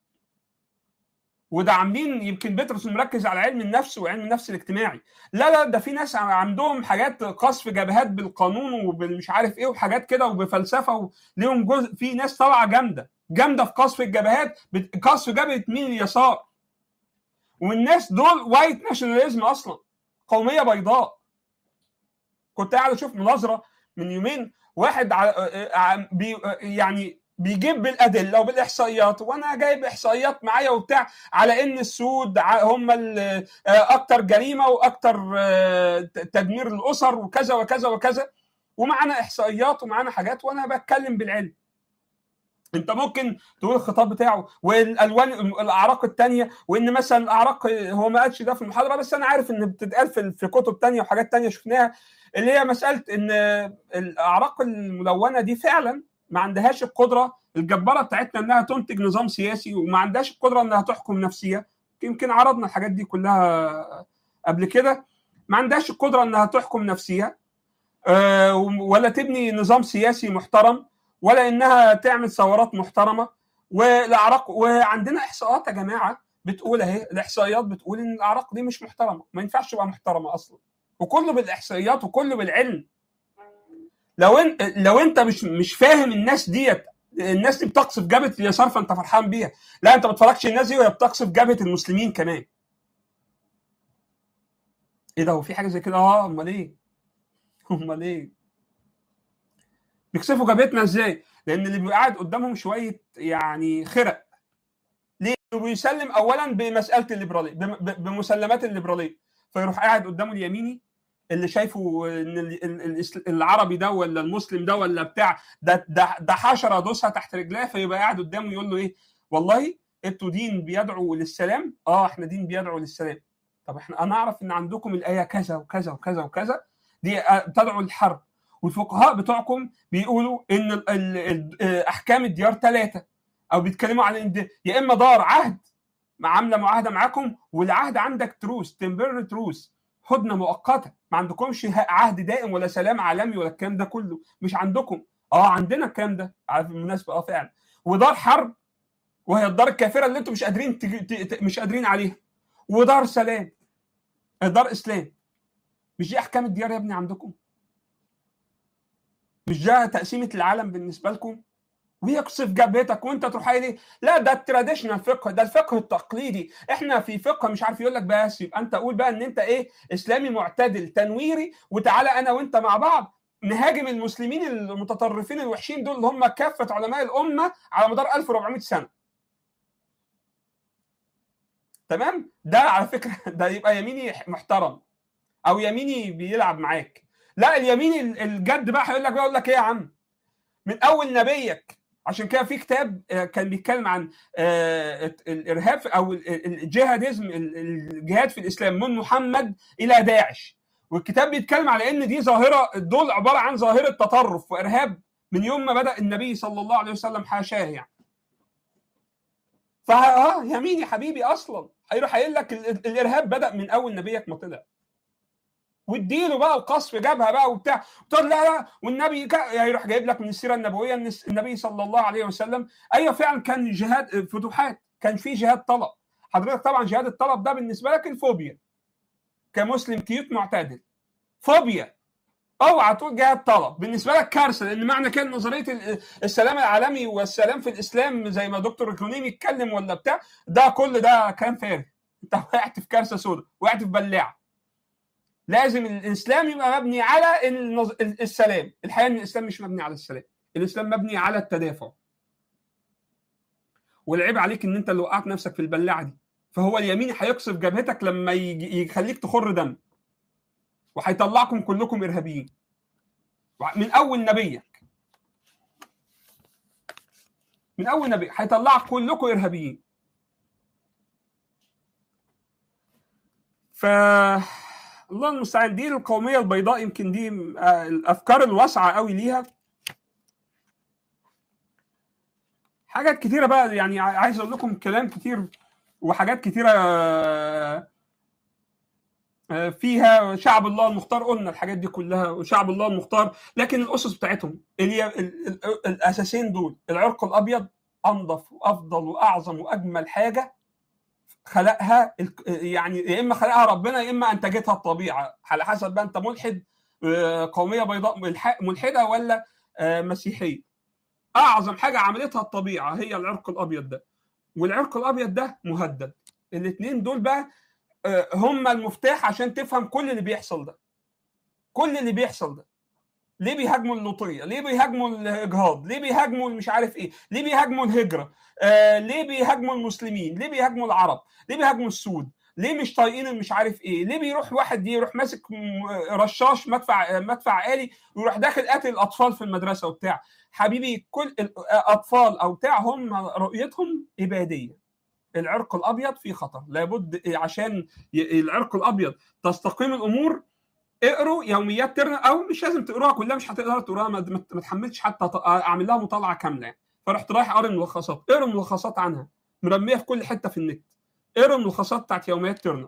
Speaker 1: وده عاملين يمكن بيترسون مركز على علم النفس وعلم النفس الاجتماعي لا لا ده في ناس عندهم حاجات قصف جبهات بالقانون وبالمش عارف ايه وحاجات كده وبفلسفه وليهم جزء في ناس طالعه جامده جامده في قصف الجبهات قصف جبهه مين اليسار والناس دول وايت ناشوناليزم اصلا قوميه بيضاء كنت قاعد اشوف مناظره من يومين واحد بي يعني بيجيب بالادله وبالاحصائيات وانا جايب احصائيات معايا وبتاع على ان السود هم اكتر جريمه واكتر تدمير الاسر وكذا وكذا وكذا ومعانا احصائيات ومعانا حاجات وانا بتكلم بالعلم انت ممكن تقول الخطاب بتاعه والالوان الاعراق الثانيه وان مثلا الاعراق هو ما قالش ده في المحاضره بس انا عارف ان بتتقال في, في كتب ثانيه وحاجات ثانيه شفناها اللي هي مساله ان الاعراق الملونه دي فعلا ما عندهاش القدره الجباره بتاعتنا انها تنتج نظام سياسي وما عندهاش القدره انها تحكم نفسيا يمكن عرضنا الحاجات دي كلها قبل كده ما عندهاش القدره انها تحكم نفسيا ولا تبني نظام سياسي محترم ولا انها تعمل ثورات محترمه والاعراق وعندنا احصاءات يا جماعه بتقول اهي الاحصائيات بتقول ان الاعراق دي مش محترمه ما ينفعش تبقى محترمه اصلا وكله بالاحصائيات وكله بالعلم لو انت لو انت مش مش فاهم الناس ديت الناس دي بتقصف جبهه اليسار فانت فرحان بيها لا انت ما بتتفرجش الناس دي وهي بتقصف جبهه المسلمين كمان ايه ده هو في حاجه زي كده اه امال ايه امال ايه بيكسفوا جبهتنا ازاي لان اللي بيبقى قاعد قدامهم شويه يعني خرق ليه بيسلم اولا بمساله الليبراليه بمسلمات الليبراليه فيروح قاعد قدامه اليميني اللي شايفه ان العربي ده ولا المسلم ده ولا بتاع ده ده, ده حشره دوسها تحت رجلاه فيبقى قاعد قدامه يقول له ايه والله انتوا دين بيدعو للسلام اه احنا دين بيدعو للسلام طب احنا انا اعرف ان عندكم الايه كذا وكذا وكذا وكذا دي تدعو للحرب والفقهاء بتوعكم بيقولوا ان ال ال ال احكام الديار ثلاثه او بيتكلموا عن ان يا اما دار عهد عامله معاهده معاكم والعهد عندك تروس تمبر تروس هدنه مؤقته ما عندكمش عهد دائم ولا سلام عالمي ولا الكلام ده كله مش عندكم اه عندنا الكلام ده على بالمناسبه اه فعلا ودار حرب وهي الدار الكافره اللي انتم مش قادرين تج... مش قادرين عليها ودار سلام دار اسلام مش دي احكام الديار يا ابني عندكم مش ده تقسيمه العالم بالنسبه لكم ويقصف جبهتك وانت تروح قايل ايه لا ده التراديشنال فقه ده الفقه التقليدي احنا في فقه مش عارف يقول لك بس يبقى انت قول بقى ان انت ايه اسلامي معتدل تنويري وتعالى انا وانت مع بعض نهاجم المسلمين المتطرفين الوحشين دول اللي هم كافه علماء الامه على مدار 1400 سنه تمام ده على فكره ده يبقى يميني محترم او يميني بيلعب معاك لا اليميني الجد بقى هيقول لك بقى يقول لك ايه يا عم من اول نبيك عشان كده في كتاب كان بيتكلم عن الارهاب او الجهاديزم الجهاد في الاسلام من محمد الى داعش والكتاب بيتكلم على ان دي ظاهره دول عباره عن ظاهره تطرف وارهاب من يوم ما بدا النبي صلى الله عليه وسلم حاشاه يعني فا اه يمين يا حبيبي اصلا هيروح قايل لك الارهاب بدا من اول نبيك ما طلع واديله بقى القصف جابها بقى وبتاع تقول لا لا والنبي هيروح جايب لك من السيره النبويه ان النبي صلى الله عليه وسلم ايوه فعلا كان جهاد فتوحات كان في جهاد طلب حضرتك طبعا جهاد الطلب ده بالنسبه لك الفوبيا كمسلم كيوت معتدل فوبيا اوعى تقول جهاد طلب بالنسبه لك كارثه لان معنى كان نظريه السلام العالمي والسلام في الاسلام زي ما دكتور الكونيمي يتكلم ولا بتاع ده كل ده كلام فارغ انت وقعت في كارثه سوداء وقعت في بلاعه لازم الاسلام يبقى مبني على السلام الحقيقه ان الاسلام مش مبني على السلام الاسلام مبني على التدافع والعيب عليك ان انت اللي وقعت نفسك في البلاعه دي فهو اليمين هيقصف جبهتك لما يخليك تخر دم وهيطلعكم كلكم ارهابيين من اول نبيك من اول نبي هيطلعك كلكم ارهابيين ف الله المستعان دي القوميه البيضاء يمكن دي الافكار الواسعه قوي ليها حاجات كتيره بقى يعني عايز اقول لكم كلام كتير وحاجات كتيره فيها شعب الله المختار قلنا الحاجات دي كلها وشعب الله المختار لكن الاسس بتاعتهم اللي الاساسين دول العرق الابيض انظف وافضل واعظم واجمل حاجه خلقها يعني يا اما خلقها ربنا يا اما انتجتها الطبيعه على حسب بقى انت ملحد قوميه بيضاء ملحده ولا مسيحيه اعظم حاجه عملتها الطبيعه هي العرق الابيض ده والعرق الابيض ده مهدد الاثنين دول بقى هم المفتاح عشان تفهم كل اللي بيحصل ده كل اللي بيحصل ده ليه بيهاجموا اللوطيه؟ ليه بيهاجموا الاجهاض؟ ليه بيهاجموا مش عارف ايه؟ ليه بيهاجموا الهجره؟ آه ليه بيهاجموا المسلمين؟ ليه بيهاجموا العرب؟ ليه بيهاجموا السود؟ ليه مش طايقين مش عارف ايه؟ ليه بيروح واحد يروح ماسك رشاش مدفع مدفع آلي ويروح داخل قاتل الاطفال في المدرسه وبتاع؟ حبيبي كل الاطفال او بتاع هم رؤيتهم اباديه. العرق الابيض في خطر لابد عشان العرق الابيض تستقيم الامور اقروا يوميات ترنا او مش لازم تقروها كلها مش هتقدر تقراها ما تحملش حتى اعمل لها مطالعه كامله يعني فرحت رايح اقرا الملخصات اقرا الملخصات عنها مرميه في كل حته في النت اقرا الملخصات بتاعت يوميات ترنا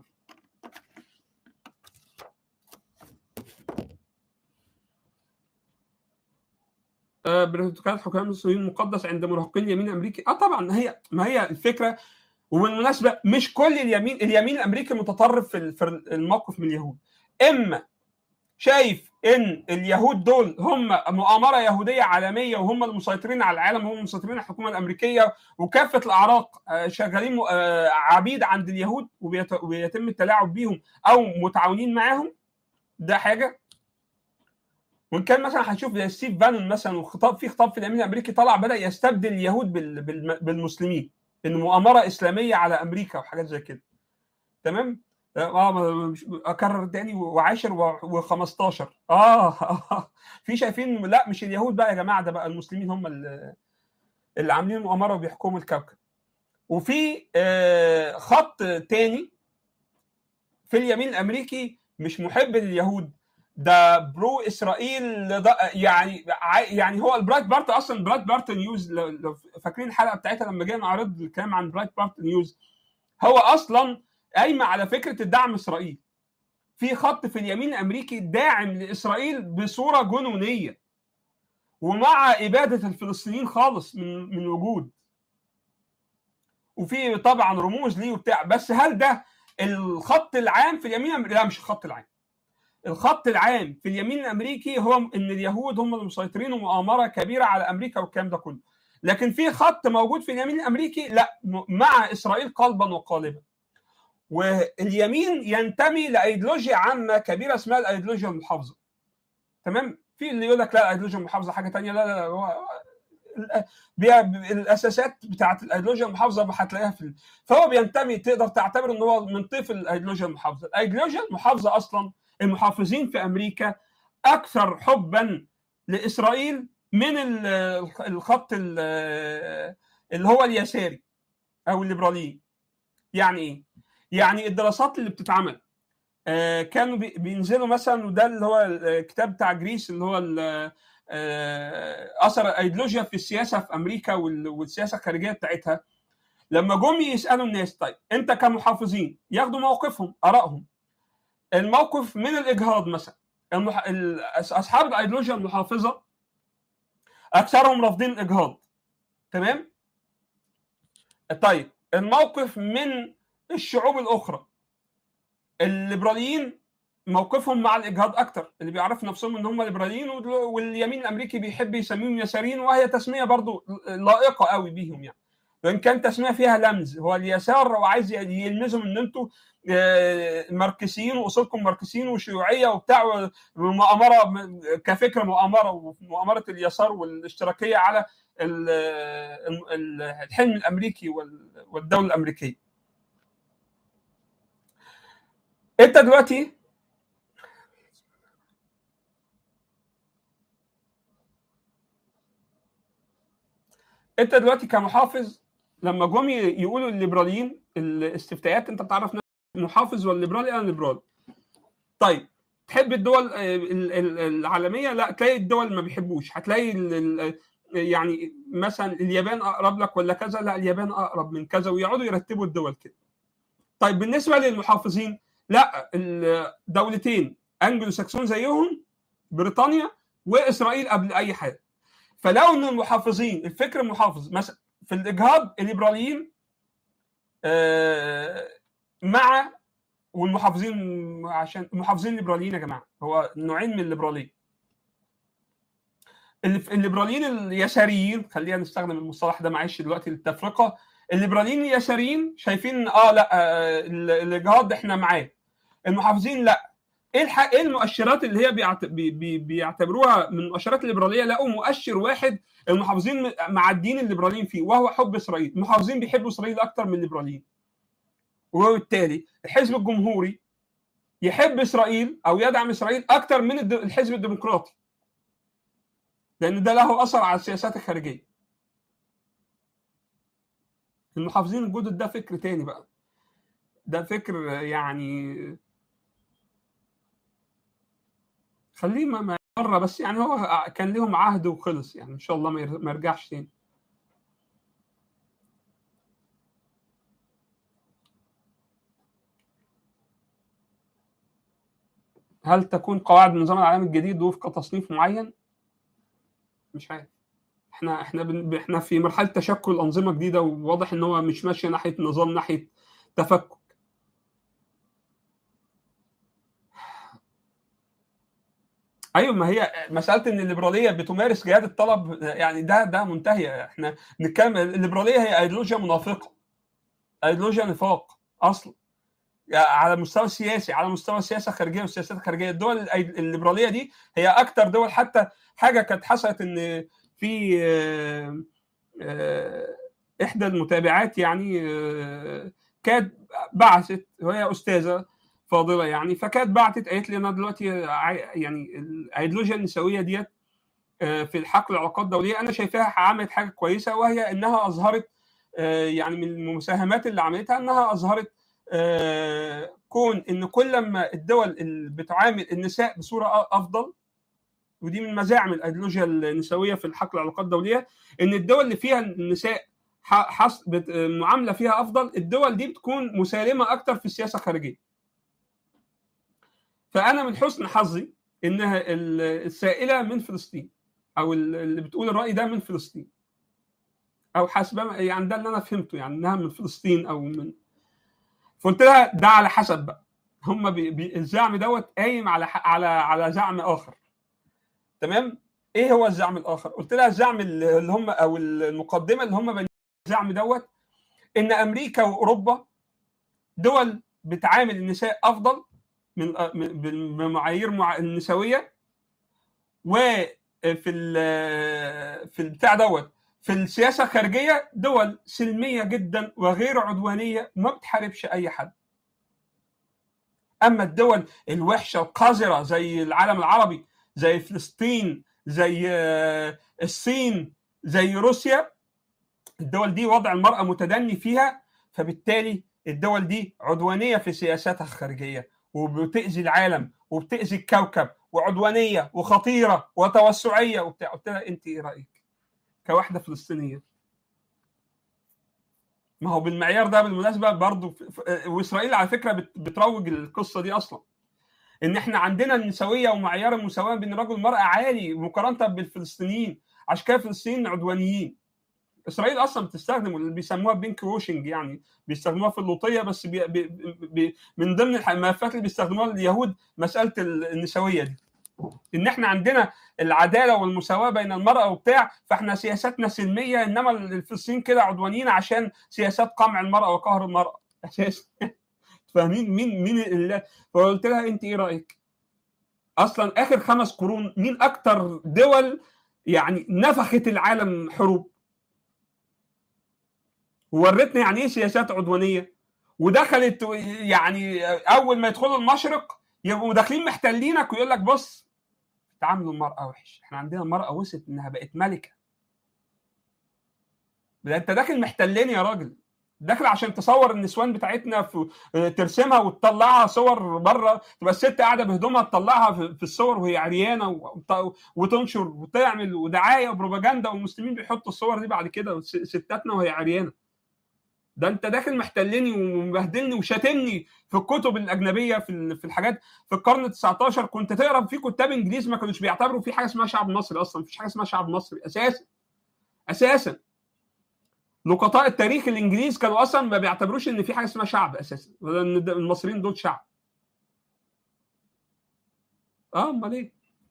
Speaker 1: آه بروتوكولات حكام المسلمين مقدس عند مراهقين اليمين الامريكي اه طبعا هي ما هي الفكره وبالمناسبه مش كل اليمين اليمين الامريكي متطرف في الموقف من اليهود اما شايف ان اليهود دول هم مؤامره يهوديه عالميه وهم المسيطرين على العالم هم المسيطرين على الحكومه الامريكيه وكافه الاعراق شغالين عبيد عند اليهود وبيتم التلاعب بيهم او متعاونين معاهم ده حاجه وان كان مثلا هنشوف زي ستيف بانون مثلا وخطاب في خطاب في اليمين الامريكي طلع بدا يستبدل اليهود بالمسلمين ان مؤامره اسلاميه على امريكا وحاجات زي كده تمام اه اكرر تاني وعاشر و15 آه. في شايفين لا مش اليهود بقى يا جماعه ده بقى المسلمين هم اللي, اللي عاملين مؤامره وبيحكموا الكوكب وفي آه خط تاني في اليمين الامريكي مش محب لليهود ده برو اسرائيل ده يعني يعني هو البرايت بارت اصلا برايت بارت نيوز لو فاكرين الحلقه بتاعتها لما جينا نعرض الكلام عن برايت بارت نيوز هو اصلا قايمه على فكره الدعم اسرائيل في خط في اليمين الامريكي داعم لاسرائيل بصوره جنونيه ومع اباده الفلسطينيين خالص من من وجود وفي طبعا رموز ليه وبتاع بس هل ده الخط العام في اليمين الأمريكي؟ لا مش الخط العام الخط العام في اليمين الامريكي هو ان اليهود هم المسيطرين ومؤامره كبيره على امريكا والكلام ده كله لكن في خط موجود في اليمين الامريكي لا مع اسرائيل قلبا وقالبا واليمين ينتمي لايديولوجيا عامه كبيره اسمها الايديولوجيا المحافظه تمام في اللي يقول لك لا الايديولوجيا المحافظه حاجه ثانيه لا لا, لا هو الاساسات بتاعت الايديولوجيا المحافظه هتلاقيها في فهو بينتمي تقدر تعتبر ان هو من طيف الايديولوجيا المحافظه الايديولوجيا المحافظه اصلا المحافظين في امريكا اكثر حبا لاسرائيل من ال- الخط ال- اللي هو اليساري او الليبراليين يعني ايه يعني الدراسات اللي بتتعمل آه، كانوا بي- بينزلوا مثلا وده اللي هو الكتاب بتاع جريس اللي هو ال- آه، اثر الايديولوجيا في السياسه في امريكا وال- والسياسه الخارجيه بتاعتها لما جم يسالوا الناس طيب انت كمحافظين ياخدوا موقفهم ارائهم الموقف من الاجهاض مثلا المح... ال- اصحاب الايديولوجيا المحافظه اكثرهم رافضين الاجهاض تمام طيب الموقف من الشعوب الاخرى الليبراليين موقفهم مع الاجهاض اكتر اللي بيعرفوا نفسهم ان هم ليبراليين ودل- واليمين الامريكي بيحب يسميهم يساريين وهي تسميه برضو لائقه قوي بيهم يعني وان كان تسميه فيها لمز هو اليسار وعايز يلمزهم ان انتوا آه، ماركسيين واصولكم ماركسيين وشيوعيه وبتاع ومؤامره كفكره مؤامره ومؤامره اليسار والاشتراكيه على ال- ال- الحلم الامريكي وال- والدوله الامريكيه. انت دلوقتي انت دلوقتي كمحافظ لما جم يقولوا الليبراليين الاستفتاءات انت بتعرف نفسك محافظ ولا ليبرالي انا ليبرالي طيب تحب الدول آه، ال- ال- العالميه لا تلاقي الدول ما بيحبوش هتلاقي ال- ال- يعني مثلا اليابان اقرب لك ولا كذا لا اليابان اقرب من كذا ويقعدوا يرتبوا الدول كده طيب بالنسبه للمحافظين لا الدولتين انجلو ساكسون زيهم بريطانيا واسرائيل قبل اي حاجه فلو ان المحافظين الفكر المحافظ مثلا في الاجهاض الليبراليين آه، مع والمحافظين عشان المحافظين الليبراليين يا جماعه هو نوعين من الليبراليه اللي- الليبراليين اليساريين خلينا نستخدم المصطلح ده معلش دلوقتي للتفرقه الليبراليين اليساريين شايفين اه لا آه ال- الاجهاض احنا معاه المحافظين لا ايه الح... ايه المؤشرات اللي هي بيعت... بي... بي... بيعتبروها من مؤشرات الليبراليه لقوا مؤشر واحد المحافظين معدين الليبراليين فيه وهو حب اسرائيل المحافظين بيحبوا اسرائيل اكتر من الليبراليين وبالتالي الحزب الجمهوري يحب اسرائيل او يدعم اسرائيل اكتر من الد- الحزب الديمقراطي لان ده له اثر على السياسات الخارجيه المحافظين الجدد ده فكر تاني بقى ده فكر يعني خليه ما ما مره بس يعني هو كان لهم عهد وخلص يعني ان شاء الله ما ير- ما يرجعش تاني هل تكون قواعد النظام العالمي الجديد وفق تصنيف معين؟ مش عارف احنا احنا بن... احنا في مرحله تشكل انظمه جديده وواضح ان هو مش ماشي ناحيه نظام ناحيه تفكك ايوه ما هي مساله ان الليبراليه بتمارس جهاد الطلب يعني ده ده منتهي احنا نتكلم الليبراليه هي ايديولوجيا منافقه ايديولوجيا نفاق اصلا يعني على المستوى السياسي على مستوى السياسه الخارجيه والسياسات الخارجيه الدول الأي- الليبراليه دي هي اكتر دول حتى حاجه كانت حصلت ان في آه، آه، احدى المتابعات يعني آه، كانت بعثت وهي استاذه فاضله يعني فكانت بعتت قالت لي انا دلوقتي عاي- يعني الايديولوجيا النسويه ديت آه، في الحقل العلاقات الدوليه انا شايفاها عملت حاجه كويسه وهي انها اظهرت آه، يعني من المساهمات اللي عملتها انها اظهرت آه، كون ان كل ما الدول اللي بتعامل النساء بصوره أ- افضل ودي من مزاعم الايديولوجيا النسويه في الحقل العلاقات الدوليه ان الدول اللي فيها النساء ح- حص... بت... معامله فيها افضل الدول دي بتكون مسالمه اكتر في السياسه الخارجيه فانا من حسن حظي انها ال- السائله من فلسطين او ال- اللي بتقول الراي ده من فلسطين او حسب ما- يعني ده اللي انا فهمته يعني انها من فلسطين او من فقلت لها ده على حسب بقى هم بي... بي... الزعم دوت قايم على ح... على على زعم اخر تمام ايه هو الزعم الاخر قلت لها الزعم اللي اللي هم او المقدمه اللي هم بنوا الزعم دوت ان امريكا واوروبا دول بتعامل النساء افضل من من- بمعايير مع- النسويه وفي ال- في البتاع دوت في السياسه الخارجيه دول سلميه جدا وغير عدوانيه ما بتحاربش اي حد اما الدول الوحشه القذره زي العالم العربي زي فلسطين زي الصين زي روسيا الدول دي وضع المراه متدني فيها فبالتالي الدول دي عدوانيه في سياساتها الخارجيه وبتاذي العالم وبتاذي الكوكب وعدوانيه وخطيره وتوسعيه وبتاع قلت لها انت ايه رايك؟ كواحده فلسطينيه ما هو بالمعيار ده بالمناسبه برضه واسرائيل على فكره بتروج القصه دي اصلا ان احنا عندنا النسويه ومعيار المساواه بين الرجل والمراه عالي مقارنه بالفلسطينيين عشان كده الفلسطينيين عدوانيين اسرائيل اصلا بتستخدم اللي بيسموها بينك ووشنج يعني بيستخدموها في اللوطيه بس بي بي بي من ضمن الملفات اللي بيستخدموها اليهود مساله النسويه دي ان احنا عندنا العداله والمساواه بين المراه وبتاع فاحنا سياساتنا سلميه انما الفلسطينيين كده عدوانيين عشان سياسات قمع المراه وقهر المراه اساسا فاهمين مين مين اللي فقلت لها انت ايه رايك؟ اصلا اخر خمس قرون مين اكتر دول يعني نفخت العالم حروب وورتنا يعني ايه سياسات عدوانيه ودخلت يعني اول ما يدخلوا المشرق يبقوا داخلين محتلينك ويقول لك بص تعاملوا المراه وحش احنا عندنا المراه وصلت انها بقت ملكه ده انت داخل محتلين يا راجل داخل عشان تصور النسوان بتاعتنا في ترسمها وتطلعها صور بره تبقى الست قاعده بهدومها تطلعها في الصور وهي عريانه وتنشر وتعمل ودعايه وبروباجندا والمسلمين بيحطوا الصور دي بعد كده ستاتنا وهي عريانه ده انت داخل محتلني ومبهدلني وشاتمني في الكتب الاجنبيه في في الحاجات في القرن 19 كنت تقرا في كتاب انجليز ما كانوش بيعتبروا في حاجه اسمها شعب مصري اصلا مفيش حاجه اسمها شعب مصري اساسا اساسا نقطاء التاريخ الانجليز كانوا اصلا ما بيعتبروش ان في حاجه اسمها شعب اساسا ان المصريين دول شعب اه امال ايه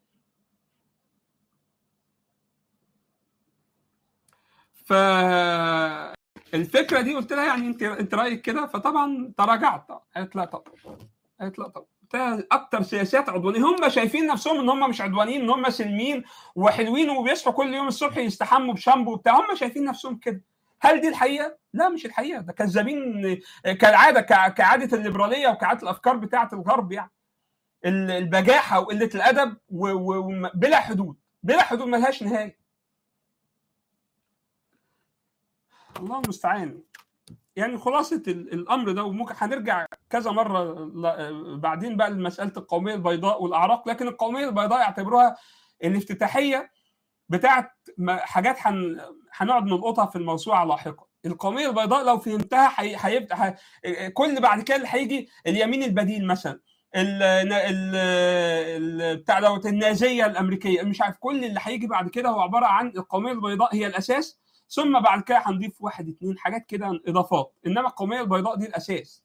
Speaker 1: ف الفكره دي قلت لها يعني انت انت رايك كده فطبعا تراجعت قالت لا طب قالت لا طب اكتر سياسات عدوانيه هم شايفين نفسهم ان هم مش عدوانيين ان هم سلميين وحلوين وبيصحوا كل يوم الصبح يستحموا بشامبو وبتاع هم شايفين نفسهم كده هل دي الحقيقه؟ لا مش الحقيقه ده كذابين كالعاده كعاده الليبراليه وكعاده الافكار بتاعه الغرب يعني البجاحه وقله الادب وبلا حدود بلا حدود ملهاش نهايه الله المستعان يعني خلاصه الامر ده وممكن هنرجع كذا مره بعدين بقى لمساله القوميه البيضاء والاعراق لكن القوميه البيضاء يعتبروها الافتتاحيه بتاعت حاجات هنقعد نلقطها في الموسوعه لاحقا القوميه البيضاء لو فهمتها هيبقى حي... كل بعد كده اللي هيجي اليمين البديل مثلا ال ال بتاع دوت النازيه الامريكيه مش عارف كل اللي هيجي بعد كده هو عباره عن القوميه البيضاء هي الاساس ثم بعد كده هنضيف واحد اثنين حاجات كده اضافات انما القوميه البيضاء دي الاساس